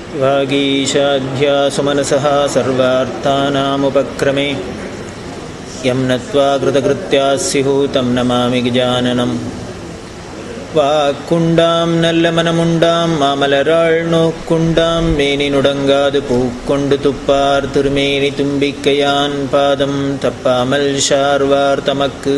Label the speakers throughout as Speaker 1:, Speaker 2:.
Speaker 1: वागीशाध्यासुमनसः सर्वार्थानामुपक्रमे यं नत्वा कृतकृत्याः स्युः तं नमामि गजाननं வாக்குண்டாம் நல்ல மனமுண்டாம் மாமலராள் நோக்குண்டாம் மேனி நுடங்காது பூக்கொண்டு துப்பார் திருமேனி தும்பிக்கையான் பாதம் தப்பாமல் ஷார்வார் தமக்கு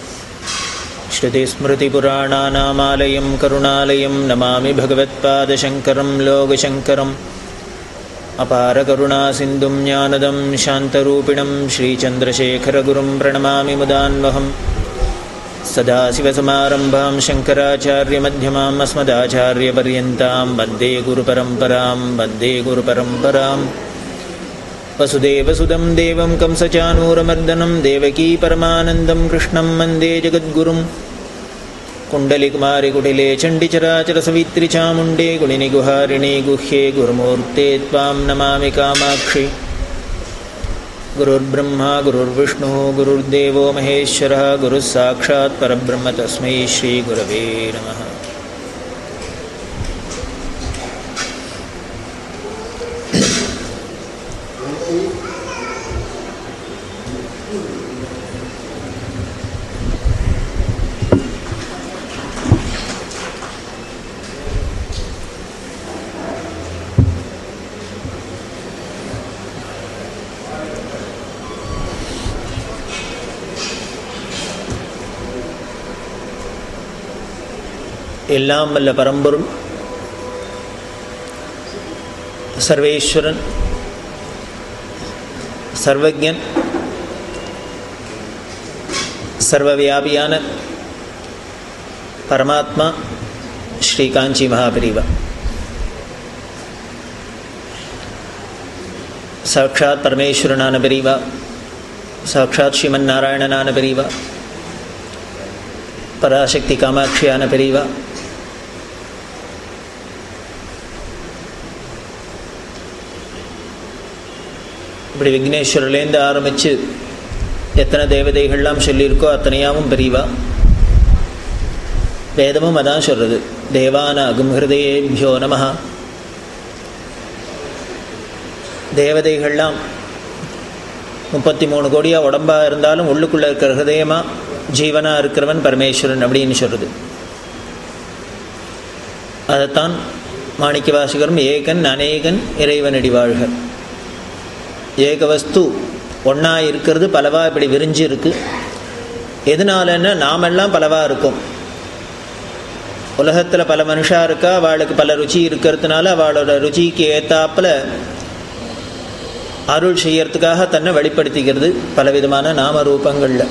Speaker 1: श्रुतिस्मृतिपुराणानामालयं करुणालयं नमामि भगवत्पादशङ्करं लोकशङ्करम् अपारकरुणासिन्धुं ज्ञानदं शान्तरूपिणं श्रीचन्द्रशेखरगुरुं प्रणमामि मुदान्वहम् सदाशिवसमारम्भां शङ्कराचार्यमध्यमाम् अस्मदाचार्यपर्यन्तां वन्दे गुरुपरम्परां वन्दे गुरुपरम्पराम् वसुदेवसुदं देवं कंसचानूरमर्दनं देवकी परमानन्दं कृष्णं वन्दे जगद्गुरुं कुण्डलिकुमारिकुटिले चण्डिचराचरसवित्रिचामुण्डे गुणिनिगुहारिणि गुह्ये गुरुमूर्ते त्वां नमामि कामाक्षि गुरुर्ब्रह्मा गुरुर्विष्णुः गुरुर्देवो महेश्वरः गुरुः साक्षात् परब्रह्म तस्मै श्रीगुरवे नमः எல்லாம் வல்ல பரம்பொருள் சர்வேஸ்வரன் சர்வஜன் சர்வவியாபியான பரமாத்மா ஸ்ரீ காஞ்சி மகாபிரிவா சாட்சாத் பரமேஸ்வரனான பிரிவா சாட்சாத் ஸ்ரீமன் நாராயணனான பிரிவா பராசக்தி காமாட்சியான பிரிவா இப்படி விக்னேஸ்வரிலேருந்து ஆரம்பித்து எத்தனை தேவதைகள்லாம் சொல்லியிருக்கோ அத்தனையாவும் பெரியவா வேதமும் அதான் சொல்கிறது தேவான அகும்ஹிருதயேபியோ நம தேவதைகள்லாம் முப்பத்தி மூணு கோடியாக உடம்பாக இருந்தாலும் உள்ளுக்குள்ளே இருக்கிற ஹிருதயமாக ஜீவனாக இருக்கிறவன் பரமேஸ்வரன் அப்படின்னு சொல்கிறது அதைத்தான் மாணிக்க வாசகரும் ஏகன் அநேகன் இறைவனடி வாழ்க ஏகவஸ்து ஒன்றா இருக்கிறது பலவா இப்படி விரிஞ்சு இருக்கு எதனாலன்னா நாமெல்லாம் பலவா இருக்கும் உலகத்தில் பல மனுஷா இருக்கா அவளுக்கு பல ருச்சி இருக்கிறதுனால அவளோட ருச்சிக்கு ஏத்தாப்புல அருள் செய்யறதுக்காக தன்னை வெளிப்படுத்திக்கிறது பலவிதமான நாம ரூபங்களில்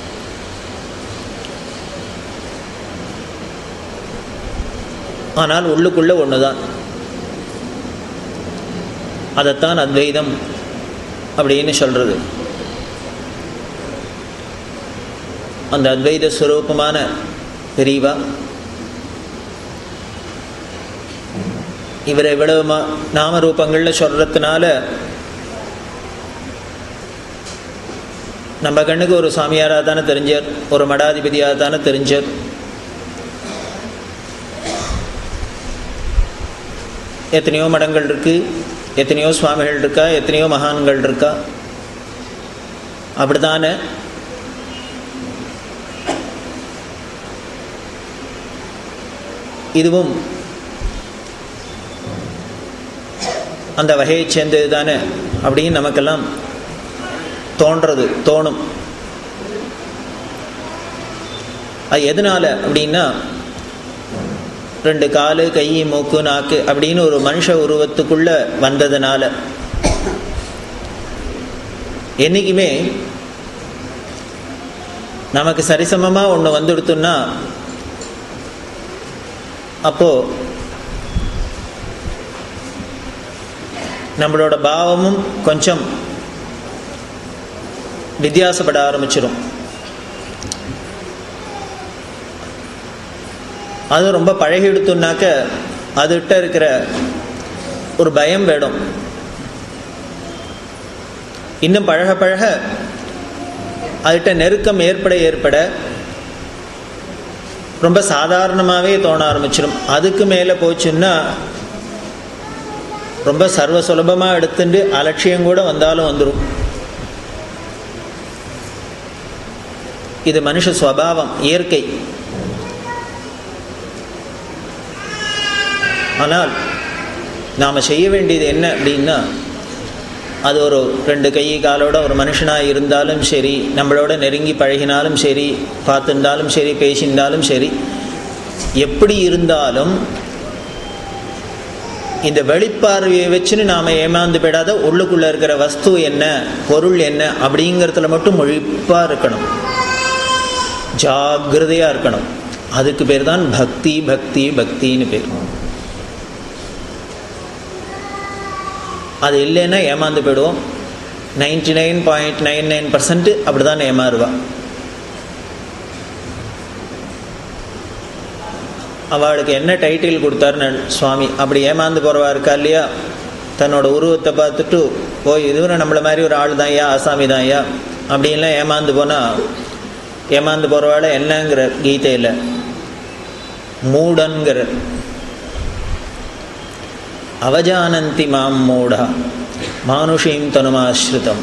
Speaker 1: ஆனால் உள்ளுக்குள்ள ஒன்று தான் அதைத்தான் அத்வைதம் அப்படின்னு சொல்கிறது அந்த அத்வைத ஸ்வரூபமான பிரிவா இவரை இவ்வளவு மா நாம ரூபங்களில் சொல்கிறதுனால நம்ம கண்ணுக்கு ஒரு சாமியாராக தானே தெரிஞ்சார் ஒரு மடாதிபதியாக தானே தெரிஞ்சார் எத்தனையோ மடங்கள் இருக்குது எத்தனையோ சுவாமிகள் இருக்கா எத்தனையோ மகான்கள் இருக்கா அப்படித்தானே இதுவும் அந்த வகையை சேர்ந்தது தானே அப்படின்னு நமக்கெல்லாம் தோன்றது தோணும் அது எதனால அப்படின்னா ரெண்டு காலு கை மூக்கு நாக்கு அப்படின்னு ஒரு மனுஷ உருவத்துக்குள்ள வந்ததுனால என்றைக்குமே நமக்கு சரிசமமாக ஒன்று வந்துடுத்துன்னா அப்போ நம்மளோட பாவமும் கொஞ்சம் வித்தியாசப்பட ஆரம்பிச்சிடும் அது ரொம்ப பழகி எடுத்தோம்னாக்க அதுகிட்ட இருக்கிற ஒரு பயம் வேணும் இன்னும் பழக பழக அதுகிட்ட நெருக்கம் ஏற்பட ஏற்பட ரொம்ப சாதாரணமாகவே தோண ஆரம்பிச்சிடும் அதுக்கு மேலே போச்சுன்னா ரொம்ப சர்வ சுலபமாக எடுத்துட்டு அலட்சியம் கூட வந்தாலும் வந்துடும் இது மனுஷ ஸ்வபாவம் இயற்கை ஆனால் நாம் செய்ய வேண்டியது என்ன அப்படின்னா அது ஒரு ரெண்டு கை காலோட ஒரு மனுஷனாக இருந்தாலும் சரி நம்மளோட நெருங்கி பழகினாலும் சரி பார்த்துருந்தாலும் சரி பேசியிருந்தாலும் சரி எப்படி இருந்தாலும் இந்த வெளிப்பார்வையை வச்சுன்னு நாம் ஏமாந்து போயிடாத உள்ளுக்குள்ளே இருக்கிற வஸ்து என்ன பொருள் என்ன அப்படிங்கிறதுல மட்டும் முழிப்பாக இருக்கணும் ஜாகிரதையாக இருக்கணும் அதுக்கு பேர் தான் பக்தி பக்தி பக்தின்னு பேர் அது இல்லைன்னா ஏமாந்து போயிடுவோம் ninety nine point nine nine percent அப்படி தான் ஏமாறுவா அவளுக்கு என்ன டைட்டில் கொடுத்தாருன்னு சுவாமி அப்படி ஏமாந்து போகிறவா இருக்கா இல்லையா தன்னோட உருவத்தை பார்த்துட்டு ஓ இதுவரை நம்மளை மாதிரி ஒரு ஆள் தான் ஐயா ஆசாமி தான் ஐயா அப்படின்லாம் ஏமாந்து போனால் ஏமாந்து போகிறவாள் என்னங்கிற கீதையில் மூடன்கிற அவஜானந்தி மாம் மூடா மானுஷீம் தனுமாஸ்ருதம்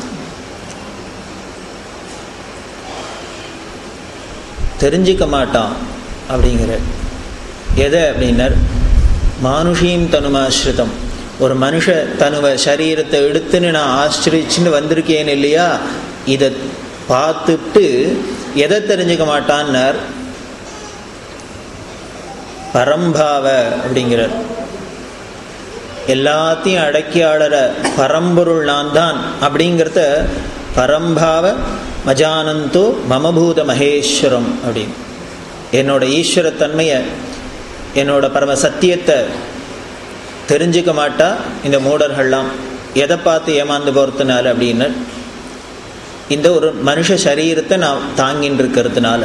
Speaker 1: தெரிஞ்சிக்க மாட்டான் அப்படிங்கிற எதை அப்படின்னர் மானுஷீம் தனுமாஸ்ருதம் ஒரு மனுஷ தனுவ சரீரத்தை எடுத்துன்னு நான் ஆச்சரிச்சுன்னு வந்திருக்கேன் இல்லையா இதை பார்த்துட்டு எதை தெரிஞ்சுக்க மாட்டான்னார் பரம்பாவ அப்படிங்கிறார் எல்லாத்தையும் அடக்கி ஆளற பரம்பொருள் நான் தான் அப்படிங்கிறத பரம்பாவ மஜானந்தோ மமபூத மகேஸ்வரம் அப்படின்னு என்னோட ஈஸ்வரத்தன்மையை என்னோட பரம சத்தியத்தை தெரிஞ்சுக்க மாட்டா இந்த மூடர்கள்லாம் எதை பார்த்து ஏமாந்து போகிறதுனால அப்படின்னு இந்த ஒரு மனுஷ சரீரத்தை நான் தாங்கின்னு இருக்கிறதுனால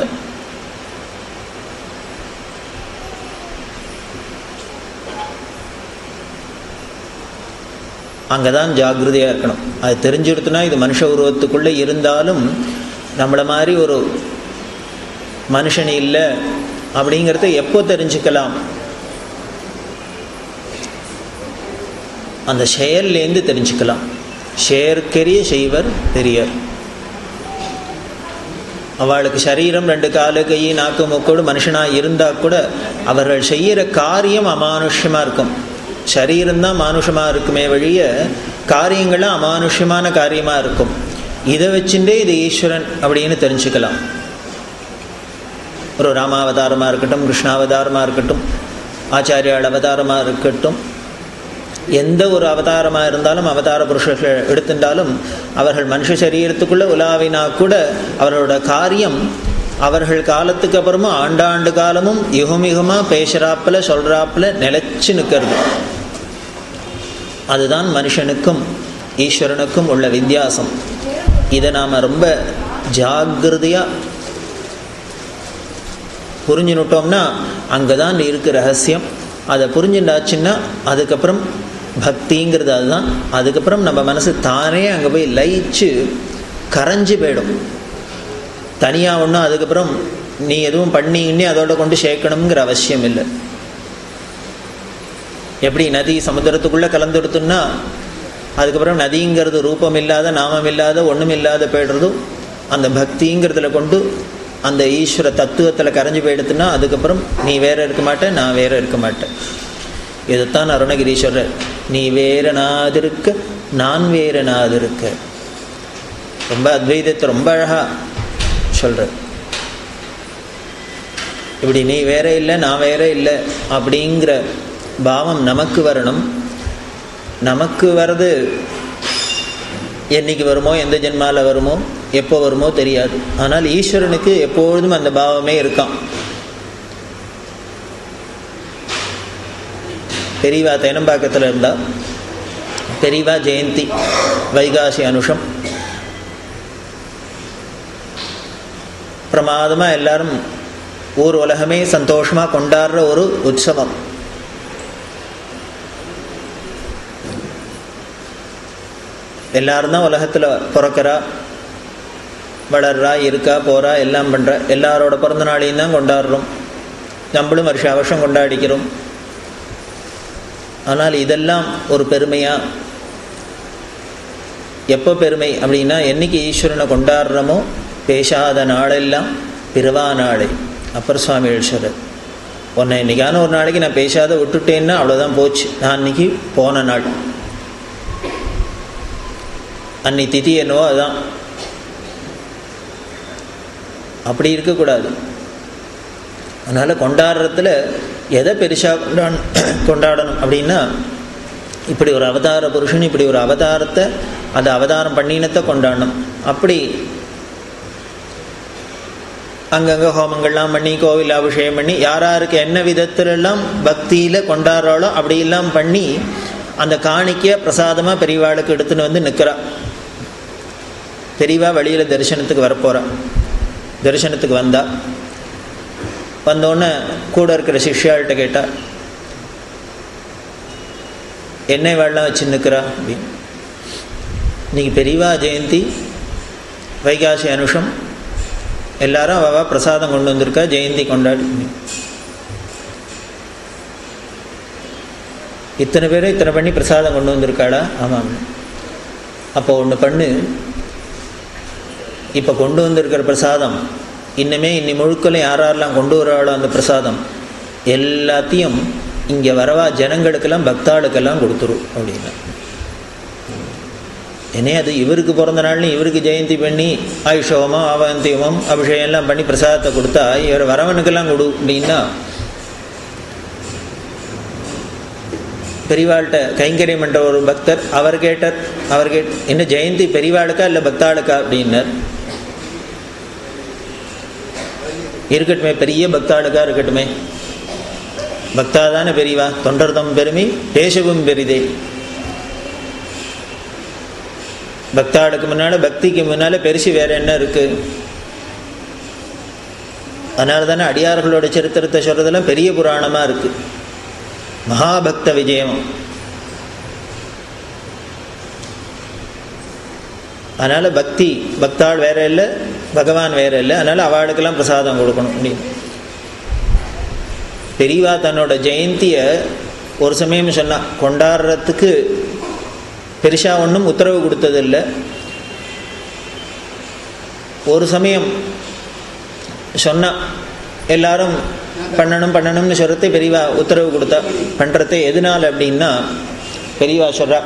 Speaker 1: அங்கே தான் ஜாகிரதையாக இருக்கணும் அது தெரிஞ்சுடுத்துனா இது மனுஷ உருவத்துக்குள்ளே இருந்தாலும் நம்மளை மாதிரி ஒரு மனுஷன் இல்லை அப்படிங்கிறத எப்போ தெரிஞ்சுக்கலாம் அந்த செயல்லேருந்து தெரிஞ்சுக்கலாம் செயற்கரிய செய்வர் பெரியர் அவளுக்கு சரீரம் ரெண்டு காலு கை நாக்கு மூக்கோடு மனுஷனாக இருந்தால் கூட அவர்கள் செய்கிற காரியம் அமானுஷ்யமாக இருக்கும் சரீரம்தான் மானுஷமாக இருக்குமே வழிய காரியங்கள்லாம் அமானுஷ்யமான காரியமாக இருக்கும் இதை வச்சுட்டே இது ஈஸ்வரன் அப்படின்னு தெரிஞ்சுக்கலாம் ஒரு ராமாவதாரமாக இருக்கட்டும் கிருஷ்ணாவதாரமாக இருக்கட்டும் ஆச்சாரியால் அவதாரமாக இருக்கட்டும் எந்த ஒரு அவதாரமாக இருந்தாலும் அவதார புருஷர்கள் எடுத்துட்டாலும் அவர்கள் மனுஷ சரீரத்துக்குள்ளே உலாவினா கூட அவர்களோட காரியம் அவர்கள் காலத்துக்கு அப்புறமும் ஆண்டாண்டு காலமும் யுகம் யுகமாக பேசுகிறாப்பில் சொல்கிறாப்பில் நிலச்சி நிற்கிறது அதுதான் மனுஷனுக்கும் ஈஸ்வரனுக்கும் உள்ள வித்தியாசம் இதை நாம் ரொம்ப ஜாகிரதையாக புரிஞ்சுனுட்டோம்னா அங்கே தான் இருக்கு ரகசியம் அதை புரிஞ்சுட்டாச்சுன்னா அதுக்கப்புறம் பக்திங்கிறது அதுதான் அதுக்கப்புறம் நம்ம மனசு தானே அங்கே போய் லயிச்சு கரைஞ்சு போயிடும் தனியாக ஒன்றும் அதுக்கப்புறம் நீ எதுவும் பண்ணிங்கன்னே அதோட கொண்டு சேர்க்கணுங்கிற அவசியம் இல்லை எப்படி நதி சமுத்திரத்துக்குள்ளே கலந்துடுத்துன்னா அதுக்கப்புறம் நதிங்கிறது ரூபம் இல்லாத நாமம் இல்லாத ஒன்றும் இல்லாத போய்டுறதும் அந்த பக்திங்கிறதுல கொண்டு அந்த ஈஸ்வர தத்துவத்தில் கரைஞ்சு போயிடுத்துன்னா அதுக்கப்புறம் நீ வேற இருக்க மாட்டேன் நான் வேற இருக்க மாட்டேன் இதைத்தான் அருணகிரீஸ்வரர் நீ வேற நாதிருக்க நான் வேற நாதிருக்க ரொம்ப அத்வைதத்தை ரொம்ப அழகா சொல்ற இப்படி நீ வேற இல்லை நான் வேற இல்லை அப்படிங்கிற பாவம் நமக்கு வரணும் நமக்கு வர்றது என்னைக்கு வருமோ எந்த ஜென்மாவில் வருமோ எப்போ வருமோ தெரியாது ஆனால் ஈஸ்வரனுக்கு எப்பொழுதும் அந்த பாவமே இருக்கான் பெரியவா தேனம்பாக்கத்தில் இருந்தா பெரியவா ஜெயந்தி வைகாசி அனுஷம் பிரமாதமாக எல்லாரும் ஊர் உலகமே சந்தோஷமாக கொண்டாடுற ஒரு உற்சவம் எல்லாரும் தான் உலகத்தில் பிறக்கிறா வளர்றா இருக்கா போகிறா எல்லாம் பண்ணுறா எல்லாரோட பிறந்த நாளையும் தான் கொண்டாடுறோம் நம்மளும் வருஷ வருஷம் கொண்டாடிக்கிறோம் ஆனால் இதெல்லாம் ஒரு பெருமையா எப்போ பெருமை அப்படின்னா என்னைக்கு ஈஸ்வரனை கொண்டாடுறோமோ பேசாத நாளெல்லாம் பிறவா நாளை அப்பர் சுவாமி ஈஸ்வரர் உன்னை இன்னைக்கான ஒரு நாளைக்கு நான் பேசாத விட்டுட்டேன்னா அவ்வளோதான் போச்சு நான் அன்னைக்கு போன நாள் அன்னி திதி என்னவோ அதுதான் அப்படி இருக்கக்கூடாது அதனால் கொண்டாடுறதுல எதை பெருசாக கொண்டாட கொண்டாடணும் அப்படின்னா இப்படி ஒரு அவதார புருஷன் இப்படி ஒரு அவதாரத்தை அந்த அவதாரம் பண்ணினத்தை கொண்டாடணும் அப்படி அங்கங்கே ஹோமங்கள்லாம் பண்ணி கோவில் அபிஷேகம் பண்ணி யார் யாருக்கு என்ன விதத்துலலாம் பக்தியில் கொண்டாடுறாளோ அப்படியெல்லாம் பண்ணி அந்த காணிக்க பிரசாதமாக பெரியவாளுக்கு எடுத்துன்னு வந்து நிற்கிறா பெரியவா வழியில் தரிசனத்துக்கு வரப்போகிறா தரிசனத்துக்கு வந்தா வந்தோடனே கூட இருக்கிற சிஷ்யாள்கிட்ட கேட்டா என்ன வெள்ளம் வச்சு நிற்கிறா அப்படின்னு இன்னைக்கு பெரியவா ஜெயந்தி வைகாசி அனுஷம் எல்லாரும் அவ பிரசாதம் கொண்டு வந்திருக்கா ஜெயந்தி கொண்டாடி இத்தனை பேரும் இத்தனை பண்ணி பிரசாதம் கொண்டு வந்திருக்காளா ஆமாம் அப்போ ஒன்று பண்ணு இப்போ கொண்டு வந்திருக்கிற பிரசாதம் இன்னுமே இன்னி முழுக்கலும் யார் யாரெல்லாம் கொண்டு வராளோ அந்த பிரசாதம் எல்லாத்தையும் இங்கே வரவா ஜனங்களுக்கெல்லாம் பக்தாளுக்கெல்லாம் கொடுத்துரும் அப்படின்னா ஏன்னே அது இவருக்கு பிறந்த நாள்னு இவருக்கு ஜெயந்தி பண்ணி ஆயுஷோமம் ஆவந்தியமம் அபிஷேகம் எல்லாம் பண்ணி பிரசாதத்தை கொடுத்தா இவர் வரவனுக்கெல்லாம் கொடு அப்படின்னா பெரியவாள்கிட்ட கைங்கரியம் என்ற ஒரு பக்தர் அவர் கேட்டார் அவர் கேட் என்ன ஜெயந்தி பெரியவாளுக்கா இல்லை பக்தாளுக்கா அப்படின்னார் இருக்கட்டுமே பெரிய பக்தாளுக்கா இருக்கட்டுமே பக்தா தானே பெரியவா தொண்டர்தம் பெருமை பேசவும் பெரிதே பக்தாளுக்கு முன்னால பக்திக்கு முன்னால பெருசு வேற என்ன இருக்கு அதனால தானே அடியார்களோட சரித்திரத்தை சொல்றதெல்லாம் பெரிய புராணமா இருக்கு மகாபக்த விஜயம் அதனால பக்தி பக்தாள் வேற இல்லை பகவான் வேற இல்லை அதனால அவளுக்கெல்லாம் பிரசாதம் கொடுக்கணும் அப்படின்னு பெரியவா தன்னோட ஜெயந்தியை ஒரு சமயம் சொன்னா கொண்டாடுறதுக்கு பெருசா ஒன்றும் உத்தரவு கொடுத்ததில்லை ஒரு சமயம் சொன்னா எல்லாரும் பண்ணணும் பண்ணணும்னு சொல்றதை பெரியவா உத்தரவு கொடுத்தா பண்றதை எதனால் அப்படின்னா பெரியவா சொல்றா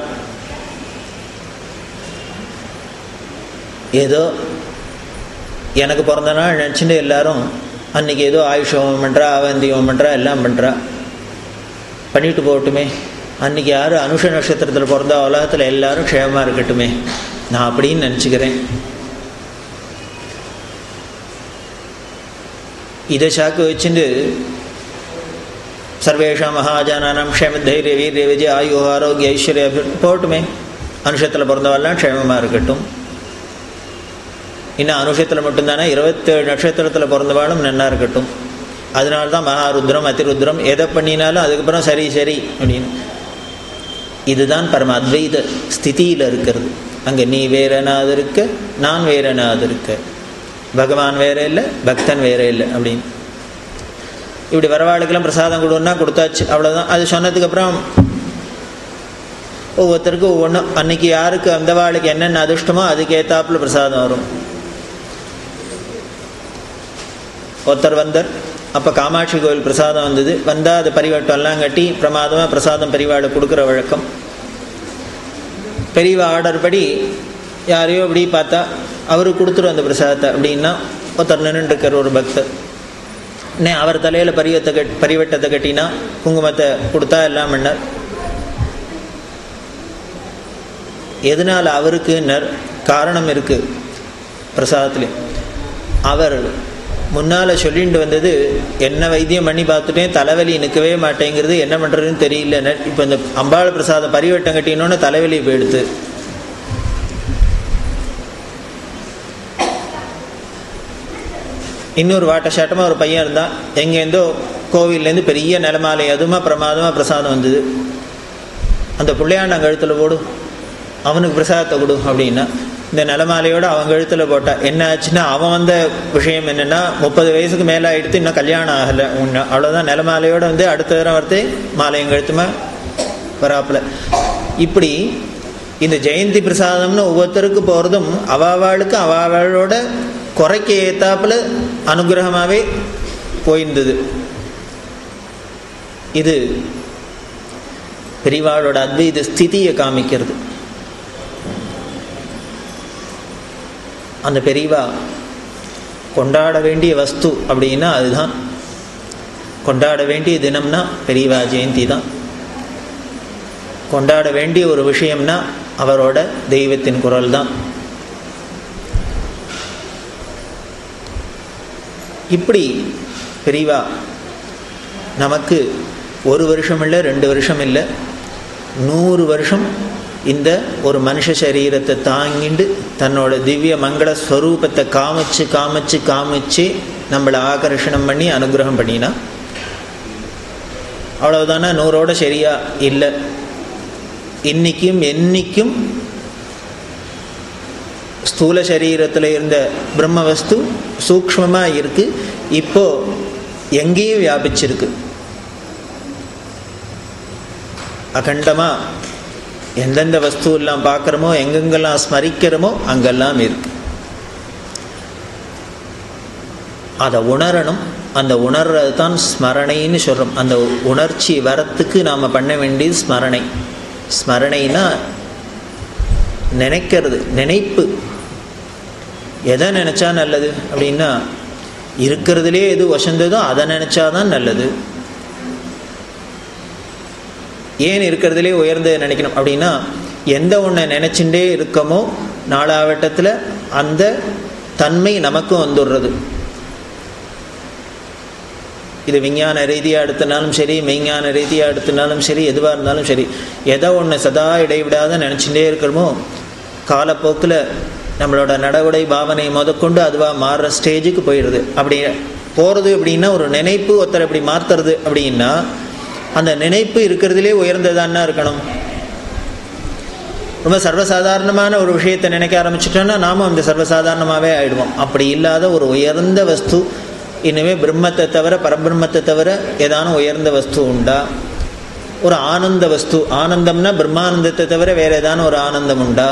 Speaker 1: ஏதோ எனக்கு பிறந்த நாள் நினச்சிட்டு எல்லாரும் அன்னைக்கு ஏதோ ஆயுஷ் ஹோமம் பண்ணுறா அவந்தி ஹோமம் பண்ணுறா எல்லாம் பண்ணுறா பண்ணிட்டு போகட்டுமே அன்னைக்கு யார் அனுஷ நட்சத்திரத்தில் பிறந்தா உலகத்தில் எல்லாரும் க்ஷேமமாக இருக்கட்டுமே நான் அப்படின்னு நினச்சிக்கிறேன் இதை சாக்கு வச்சுட்டு சர்வேஷா மகாஜானாம் க்ஷேம தைரிய வீரிய விஜய ஆயு ஆரோக்கிய ஐஸ்வர்ய போட்டுமே அனுஷத்தில் பிறந்தவெல்லாம் க்ஷேமமாக இருக்கட்டும் இன்னும் அனுஷத்தில் மட்டும்தானே இருபத்தேழு நட்சத்திரத்தில் பிறந்தவாளும் நன்னா இருக்கட்டும் அதனால தான் மகாருத்ரம் அதிருத்ரம் எதை பண்ணினாலும் அதுக்கப்புறம் சரி சரி அப்படின்னு இதுதான் பரம அத்வைத ஸ்திதியில் இருக்கிறது அங்கே நீ வேறனாது இருக்க நான் வேறனாது இருக்க பகவான் வேற இல்லை பக்தன் வேற இல்லை அப்படின்னு இப்படி வரவாளுக்கெல்லாம் பிரசாதம் கொடுன்னா கொடுத்தாச்சு அவ்வளோதான் அது சொன்னதுக்கப்புறம் ஒவ்வொருத்தருக்கும் ஒவ்வொன்றும் அன்னைக்கு யாருக்கு அந்த வாளுக்கு என்னென்ன அதிர்ஷ்டமோ அதுக்கு ஏத்தாப்புல பிரசாதம் வரும் ஒருத்தர் வந்தார் அப்போ காமாட்சி கோவில் பிரசாதம் வந்தது வந்தால் அது பரிவட்டம்லாம் கட்டி பிரமாதமாக பிரசாதம் பெரியவாளை கொடுக்குற வழக்கம் பெரியவா ஆர்டர் படி யாரையோ அப்படி பார்த்தா அவருக்கு கொடுத்துரும் அந்த பிரசாதத்தை அப்படின்னா ஒருத்தர் நின்றுருக்கார் ஒரு பக்தர் நே அவர் தலையில் பரிவத்தை கட் பரிவட்டத்தை கட்டினா குங்குமத்தை கொடுத்தா எல்லாம் பண்ணார் எதனால் அவருக்கு காரணம் இருக்குது பிரசாதத்தில் அவர் முன்னால் சொல்லிட்டு வந்தது என்ன வைத்தியம் பண்ணி பார்த்துட்டேன் தலைவலி நிற்கவே மாட்டேங்கிறது என்ன பண்ணுறதுன்னு தெரியல இப்போ இந்த அம்பாள் பிரசாதம் பரிவட்டம் கட்டினோன்னு தலைவலி போயிடுது இன்னொரு வாட்ட சாட்டமாக ஒரு பையன் இருந்தான் எங்கேருந்தோ கோவில்லேருந்து பெரிய நிலமாலை அதுமா பிரமாதமாக பிரசாதம் வந்தது அந்த பிள்ளையாண்ட கழுத்தில் போடு அவனுக்கு பிரசாதத்தை கொடு அப்படின்னா இந்த நிலமாலையோட அவன் கழுத்தில் போட்டா என்ன ஆச்சுன்னா அவன் வந்த விஷயம் என்னென்னா முப்பது வயசுக்கு மேலே ஆகிடுத்து இன்னும் கல்யாணம் ஆகலை ஒன்று அவ்வளோதான் நிலமாலையோட வந்து அடுத்த தடவை வரத்து மாலையும் கழுத்துமா வராப்புல இப்படி இந்த ஜெயந்தி பிரசாதம்னு ஒவ்வொருத்தருக்கு போகிறதும் அவாவாளுக்கு அவாவாளோட குறைக்க ஏத்தாப்புல அனுகிரகமாகவே போயிருந்தது இது பெரிவாளோட அத்வைத ஸ்திதியை காமிக்கிறது அந்த பெரியவா கொண்டாட வேண்டிய வஸ்து அப்படின்னா அதுதான் கொண்டாட வேண்டிய தினம்னா பெரியவா ஜெயந்தி தான் கொண்டாட வேண்டிய ஒரு விஷயம்னா அவரோட தெய்வத்தின் குரல் தான் இப்படி பெரியவா நமக்கு ஒரு வருஷம் இல்லை ரெண்டு வருஷம் இல்லை நூறு வருஷம் இந்த ஒரு மனுஷ சரீரத்தை தாங்கிண்டு தன்னோட திவ்ய மங்கள ஸ்வரூபத்தை காமிச்சு காமிச்சு காமிச்சு நம்மளை ஆகர்ஷணம் பண்ணி அனுகிரகம் பண்ணினா அவ்வளவுதானே நூறோட சரியா இல்லை இன்னைக்கும் என்னைக்கும் ஸ்தூல சரீரத்தில் இருந்த பிரம்ம வஸ்து சூக்மமாக இருக்கு இப்போ எங்கேயும் வியாபிச்சிருக்கு அகண்டமாக எந்தெந்த வஸ்து எல்லாம் பார்க்குறோமோ எங்கெங்கெல்லாம் ஸ்மரிக்கிறோமோ அங்கெல்லாம் இருக்கு அதை உணரணும் அந்த உணர்றது தான் ஸ்மரணைன்னு சொல்கிறோம் அந்த உணர்ச்சி வரத்துக்கு நாம் பண்ண வேண்டியது ஸ்மரணை ஸ்மரணைனா நினைக்கிறது நினைப்பு எதை நினச்சா நல்லது அப்படின்னா இருக்கிறதுலே எது வசந்ததோ அதை நினச்சாதான் நல்லது ஏன் இருக்கிறதுலே உயர்ந்ததை நினைக்கணும் அப்படின்னா எந்த ஒன்றை நினச்சிண்டே இருக்கமோ நாளாவட்டத்தில் அந்த தன்மை நமக்கும் வந்துடுறது இது விஞ்ஞான ரீதியாக எடுத்தனாலும் சரி மெய்ஞான ரீதியாக எடுத்தனாலும் சரி எதுவாக இருந்தாலும் சரி எதை ஒன்று சதா இடைவிடாத நினச்சிட்டே இருக்கிறோமோ காலப்போக்கில் நம்மளோட நடவடை பாவனை முதற்கொண்டு அதுவாக மாறுற ஸ்டேஜுக்கு போயிடுது அப்படி போகிறது அப்படின்னா ஒரு நினைப்பு ஒருத்தர் இப்படி மாற்றுறது அப்படின்னா அந்த நினைப்பு இருக்கிறதுலே உயர்ந்ததான்னா இருக்கணும் ரொம்ப சர்வசாதாரணமான ஒரு விஷயத்தை நினைக்க ஆரம்பிச்சிட்டோன்னா நாமும் அந்த சர்வசாதாரணமாகவே ஆயிடுவோம் அப்படி இல்லாத ஒரு உயர்ந்த வஸ்து இனிமேல் பிரம்மத்தை தவிர பரபிரம்மத்தை தவிர ஏதானும் உயர்ந்த வஸ்து உண்டா ஒரு ஆனந்த வஸ்து ஆனந்தம்னா பிரம்மானந்தத்தை தவிர வேற ஏதானும் ஒரு ஆனந்தம் உண்டா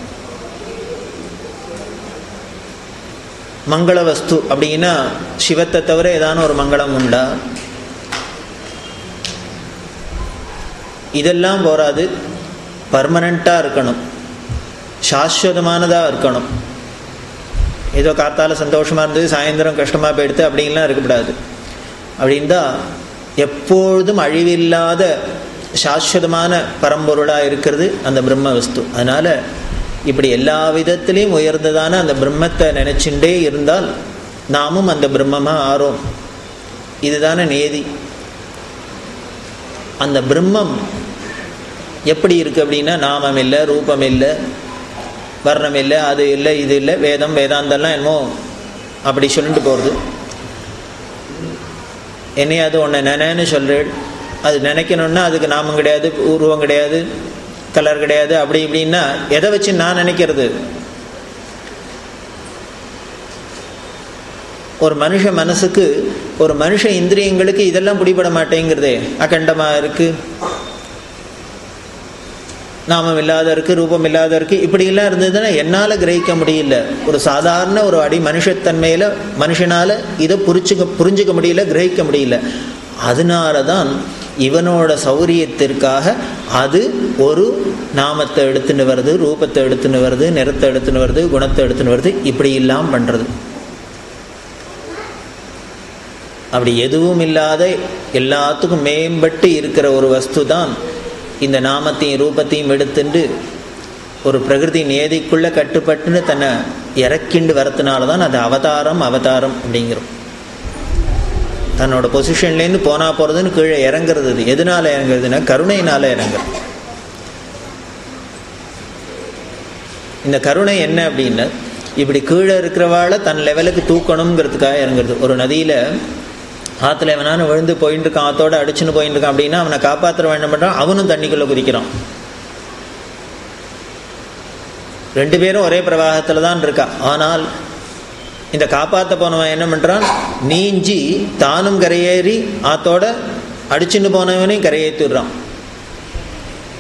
Speaker 1: மங்கள வஸ்து அப்படின்னா சிவத்தை தவிர ஏதானும் ஒரு மங்களம் உண்டா இதெல்லாம் போராது பர்மனண்ட்டாக இருக்கணும் சாஸ்வதமானதாக இருக்கணும் ஏதோ காத்தால சந்தோஷமாக இருந்தது சாயந்தரம் கஷ்டமாக போயிடுது அப்படின்லாம் இருக்கக்கூடாது அப்படின்தா எப்பொழுதும் அழிவில்லாத சாஸ்வதமான பரம்பொருளாக இருக்கிறது அந்த பிரம்ம வஸ்து அதனால் இப்படி எல்லா விதத்திலையும் உயர்ந்ததான அந்த பிரம்மத்தை நினச்சிண்டே இருந்தால் நாமும் அந்த பிரம்மமாக ஆறோம் இதுதானே நேதி அந்த பிரம்மம் எப்படி இருக்குது அப்படின்னா நாமம் இல்லை ரூபம் இல்லை வர்ணம் இல்லை அது இல்லை இது இல்லை வேதம் வேதாந்தம்லாம் என்னமோ அப்படி சொல்லிட்டு போகிறது என்னையாவது ஒன்று நினைன்னு சொல்கிறேன் அது நினைக்கணும்னா அதுக்கு நாமம் கிடையாது உருவம் கிடையாது கலர் கிடையாது அப்படி இப்படின்னா எதை வச்சு நான் நினைக்கிறது ஒரு மனுஷ மனசுக்கு ஒரு மனுஷ இந்திரியங்களுக்கு இதெல்லாம் பிடிபட மாட்டேங்கிறதே அகண்டமாக இருக்குது நாமம் இல்லாத இருக்கு ரூபம் இல்லாத இருக்கு இப்படியெல்லாம் இருந்ததுன்னா என்னால் கிரகிக்க முடியல ஒரு சாதாரண ஒரு அடி மனுஷத்தன்மையில் மனுஷனால் இதை புரிச்சுக்க புரிஞ்சுக்க முடியல கிரகிக்க முடியல அதனால தான் இவனோட சௌரியத்திற்காக அது ஒரு நாமத்தை எடுத்துன்னு வருது ரூபத்தை எடுத்துன்னு வருது நிறத்தை எடுத்துன்னு வருது குணத்தை எடுத்துன்னு வருது இப்படி இல்லாமல் பண்ணுறது அப்படி எதுவும் இல்லாத எல்லாத்துக்கும் மேம்பட்டு இருக்கிற ஒரு வஸ்து தான் இந்த நாமத்தையும் ரூபத்தையும் எடுத்துண்டு ஒரு பிரகிருதி நேதிக்குள்ளே கட்டுப்பட்டுன்னு தன்னை இறக்கிண்டு வரத்துனால தான் அது அவதாரம் அவதாரம் அப்படிங்கிறோம் தன்னோட பொசிஷன்லேருந்து போனா போகிறதுன்னு கீழே இறங்குறது அது எதனால் இறங்குறதுன்னா கருணையினால் இறங்குறது இந்த கருணை என்ன அப்படின்னா இப்படி கீழே இருக்கிறவாளை தன் லெவலுக்கு தூக்கணுங்கிறதுக்காக இறங்குறது ஒரு நதியில் ஆற்றுல எவனானு விழுந்து போயிட்டு இருக்கான் ஆத்தோட அடிச்சுன்னு போயிட்டு இருக்கான் அப்படின்னா அவனை காப்பாற்ற வேண்டும் பண்ணுறான் அவனும் தண்ணிக்குள்ளே குதிக்கிறான் ரெண்டு பேரும் ஒரே பிரவாகத்தில் தான் இருக்கா ஆனால் இந்த காப்பாற்ற போனவன் என்ன பண்ணுறான் நீஞ்சி தானும் கரையேறி ஆத்தோட அடிச்சுன்னு போனவனையும் கரையேற்றிடுறான்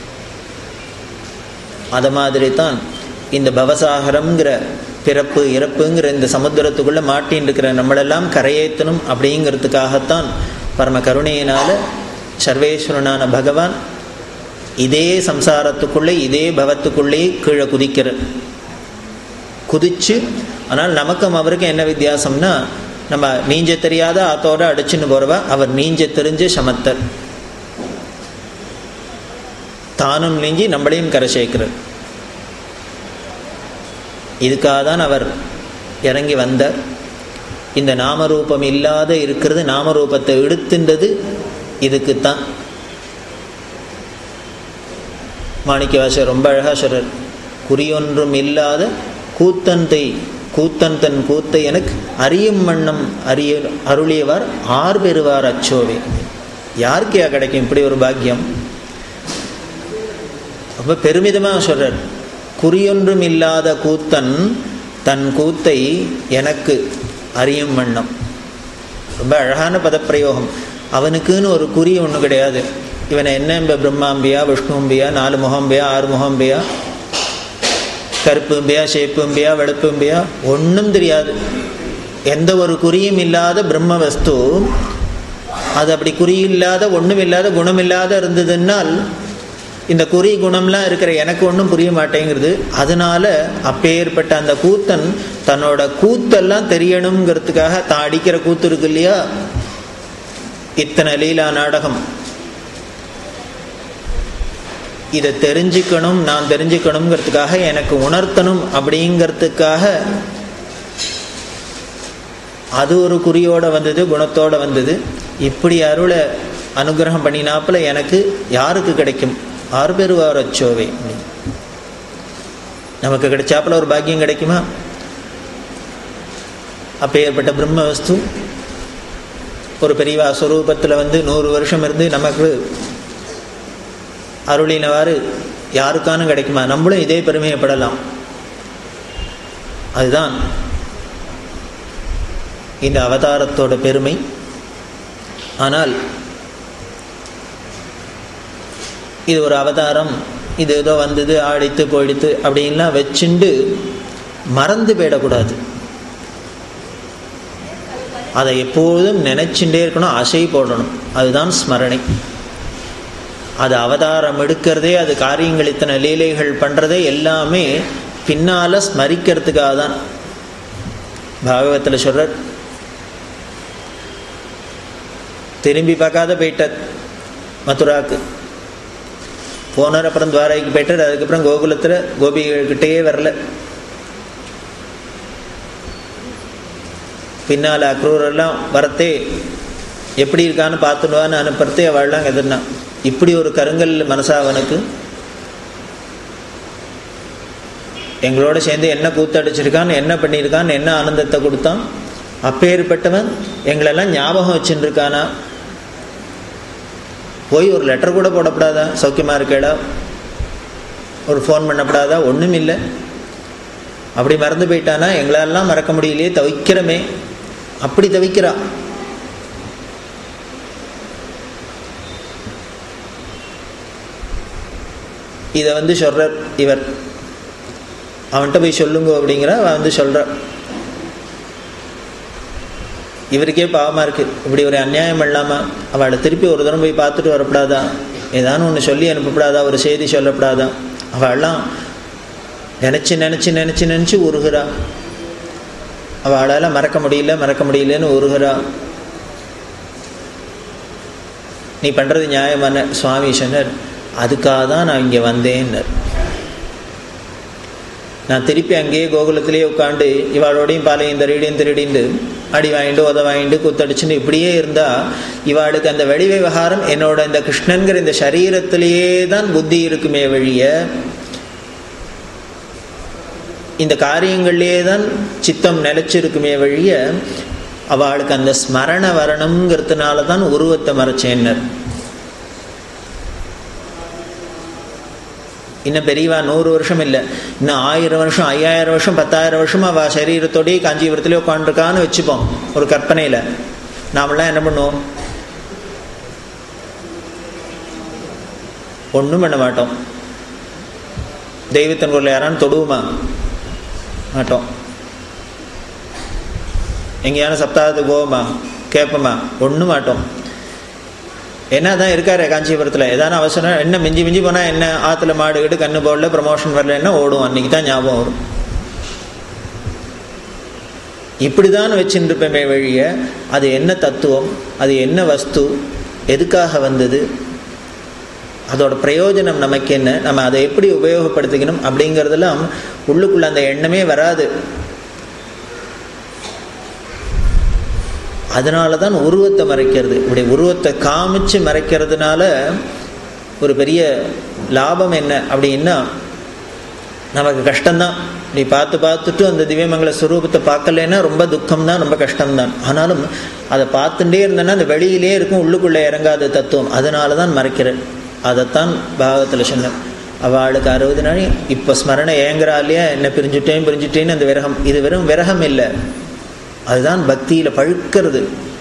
Speaker 1: அதை மாதிரி தான் இந்த பவசாகரம்ங்கிற பிறப்பு இறப்புங்கிற இந்த சமுத்திரத்துக்குள்ளே மாட்டின்னு இருக்கிற நம்மளெல்லாம் கரையேற்றணும் அப்படிங்கிறதுக்காகத்தான் பரம கருணையினால் சர்வேஸ்வரனான பகவான் இதே சம்சாரத்துக்குள்ளே இதே பவத்துக்குள்ளே கீழே குதிக்கிற குதிச்சு ஆனால் நமக்கும் அவருக்கும் என்ன வித்தியாசம்னா நம்ம நீஞ்ச தெரியாத ஆத்தோட அடிச்சுன்னு போறவா அவர் நீஞ்ச தெரிஞ்ச சமத்தர் தானும் நீஞ்சி நம்மளையும் கரை சேர்க்கிறார் இதுக்காக தான் அவர் இறங்கி வந்தார் இந்த நாமரூபம் இல்லாத இருக்கிறது நாமரூபத்தை எடுத்துன்றது இதுக்குத்தான் மாணிக்கவாசர் ரொம்ப அழகா சொல்றார் குறியொன்றும் இல்லாத கூத்தந்தை கூத்தன் தன் கூத்தை எனக்கு அறியும் வண்ணம் அறிய அருளியவர் ஆர் பெறுவார் அச்சோவே யாருக்கையா கிடைக்கும் இப்படி ஒரு பாக்கியம் ரொம்ப பெருமிதமாக சொல்றார் குறியொன்றும் இல்லாத கூத்தன் தன் கூத்தை எனக்கு அறியும் வண்ணம் ரொம்ப அழகான பதப்பிரயோகம் அவனுக்குன்னு ஒரு குறி ஒன்றும் கிடையாது இவனை என்ன பிரம்மாம்பியா விஷ்ணும்பியா நாலு முகம்பியா ஆறு முகம்பியா கருப்பும்பியா சேப்பும்பியா வெளுப்பும்பியா ஒன்றும் தெரியாது எந்த ஒரு குறியும் இல்லாத பிரம்ம வஸ்து அது அப்படி குறி இல்லாத ஒன்றும் இல்லாத குணம் இல்லாத இருந்ததுன்னால் இந்த குறி குணம்லாம் இருக்கிற எனக்கு ஒன்றும் புரிய மாட்டேங்கிறது அதனால அப்பேற்பட்ட அந்த கூத்தன் தன்னோட கூத்தெல்லாம் தெரியணுங்கிறதுக்காக தான் அடிக்கிற கூத்து இருக்கு இல்லையா இத்தனை லீலா நாடகம் இதை தெரிஞ்சுக்கணும் நான் தெரிஞ்சுக்கணுங்கிறதுக்காக எனக்கு உணர்த்தணும் அப்படிங்கிறதுக்காக அது ஒரு குறியோட வந்தது குணத்தோட வந்தது இப்படி அருளை அனுகிரகம் பண்ணினாப்புல எனக்கு யாருக்கு கிடைக்கும் ஆறு பெறுவார் அச்சோவே நமக்கு கிடைச்சாப்புல ஒரு பாக்கியம் கிடைக்குமா அப்பேற்பட்ட பிரம்ம வஸ்து ஒரு பெரியவா ஸ்வரூபத்தில் வந்து நூறு வருஷம் இருந்து நமக்கு அருளினவாறு யாருக்கானும் கிடைக்குமா நம்மளும் இதே பெருமையப்படலாம் அதுதான் இந்த அவதாரத்தோட பெருமை ஆனால் இது ஒரு அவதாரம் இது ஏதோ வந்தது ஆடித்து போயிடுத்து அப்படின்லாம் வச்சுண்டு மறந்து போயிடக்கூடாது அதை எப்போதும் நினைச்சுட்டே இருக்கணும் அசை போடணும் அதுதான் ஸ்மரணை அது அவதாரம் எடுக்கிறதே அது காரியங்கள் இத்தனை லீலைகள் பண்ணுறதே எல்லாமே பின்னால் ஸ்மரிக்கிறதுக்காக தான் பாகவத்தில் சொல்கிறார் திரும்பி பார்க்காத போயிட்டார் மதுராக்கு போனார் அப்புறம் துவாரைக்கு போயிட்டார் அதுக்கப்புறம் கோகுலத்தில் கோபிகிட்டே வரல பின்னால் அக்ரூரெல்லாம் வரத்தே எப்படி இருக்கான்னு பார்த்துடுவான்னு அனுப்புறதே அவள்லாம் எதிர்னா இப்படி ஒரு கருங்கல் மனசா அவனுக்கு எங்களோட சேர்ந்து என்ன கூத்தடிச்சிருக்கான் என்ன பண்ணியிருக்கான் என்ன ஆனந்தத்தை கொடுத்தான் அப்பேற்பட்டவன் எங்களெல்லாம் ஞாபகம் வச்சுட்டு இருக்கானா போய் ஒரு லெட்டர் கூட போடப்படாதா சௌக்கியமா இருக்கேடா ஒரு ஃபோன் பண்ணப்படாதா ஒன்றும் இல்லை அப்படி மறந்து போயிட்டானா எங்களெல்லாம் மறக்க முடியலையே தவிக்கிறமே அப்படி தவிக்கிறா இதை வந்து சொல்றார் இவர் அவன்கிட்ட போய் சொல்லுங்க அப்படிங்கிற அவன் வந்து சொல்கிறான் இவருக்கே பாவமாக இருக்குது இப்படி ஒரு அநியாயம் இல்லாமல் அவளை திருப்பி ஒரு தரம் போய் பார்த்துட்டு வரப்படாதா ஏதானு ஒன்று சொல்லி அனுப்பப்படாதா ஒரு செய்தி சொல்லப்படாதா அவள்லாம் நினச்சி நினச்சி நினச்சி நினச்சி உருகிறா அவளால் மறக்க முடியல மறக்க முடியலன்னு உருகிறா நீ பண்ணுறது நியாயமான சுவாமி சொன்னார் அதுக்காக தான் நான் இங்கே வந்தேன்னர் நான் திருப்பி அங்கேயே கோகுலத்திலேயே உட்காந்து இவாளோடையும் பாலையும் திருடியும் திருடிண்டு அடி வாங்கிட்டு உத வாங்கிட்டு குத்தடிச்சுன்னு இப்படியே இருந்தா இவாளுக்கு அந்த வெளி விவகாரம் என்னோட இந்த கிருஷ்ணன்கிற இந்த சரீரத்திலேயே தான் புத்தி இருக்குமே வழிய இந்த காரியங்கள்லேயே தான் சித்தம் நிலைச்சிருக்குமே வழிய அவளுக்கு அந்த ஸ்மரண வரணுங்கிறதுனால தான் உருவத்தை மறைச்சேன்னர் இன்னும் பெரியவா நூறு வருஷம் இல்லை இன்னும் ஆயிரம் வருஷம் ஐயாயிரம் வருஷம் பத்தாயிரம் வருஷம் அவள் சரீரத்தோடய காஞ்சிபுரத்துலேயே உட்காந்துருக்கான்னு வச்சுப்போம் ஒரு கற்பனையில் நாமெல்லாம் என்ன பண்ணுவோம் ஒன்றும் பண்ண மாட்டோம் தெய்வத்தின் குரல் யாரான்னு தொடுவோமா மாட்டோம் எங்கேயான சப்தாகத்துக்கு போவோமா கேட்போமா ஒன்றும் மாட்டோம் என்ன தான் இருக்காரு காஞ்சிபுரத்தில் ஏதான அவசரம் என்ன மிஞ்சி மிஞ்சி போனால் என்ன ஆற்றுல மாடுகிட்டு கண்ணு போடல ப்ரமோஷன் வரலன்னா ஓடும் அன்றைக்கி தான் ஞாபகம் வரும் இப்படி தான் வச்சுருப்பேமே வழிய அது என்ன தத்துவம் அது என்ன வஸ்து எதுக்காக வந்தது அதோட பிரயோஜனம் நமக்கு என்ன நம்ம அதை எப்படி உபயோகப்படுத்திக்கணும் அப்படிங்கிறதெல்லாம் உள்ளுக்குள்ள அந்த எண்ணமே வராது அதனால தான் உருவத்தை மறைக்கிறது இப்படி உருவத்தை காமிச்சு மறைக்கிறதுனால ஒரு பெரிய லாபம் என்ன அப்படின்னா நமக்கு கஷ்டம்தான் நீ பார்த்து பார்த்துட்டு அந்த திவ்யமங்கல ஸ்வரூபத்தை பார்க்கலன்னா ரொம்ப துக்கம்தான் ரொம்ப கஷ்டம்தான் ஆனாலும் அதை பார்த்துட்டே இருந்தேன்னா அந்த வெளியிலே இருக்கும் உள்ளுக்குள்ளே இறங்காத தத்துவம் அதனால தான் மறைக்கிறேன் அதைத்தான் பாகத்தில் சொன்னேன் அவளுக்கு அறுபது நாள் இப்போ ஸ்மரணை ஏங்குறாலையா என்ன பிரிஞ்சுட்டேன் பிரிஞ்சுட்டேன்னு அந்த விரகம் இது வெறும் விரகம் இல்லை அதுதான் பக்தியில் பழுக்கிறது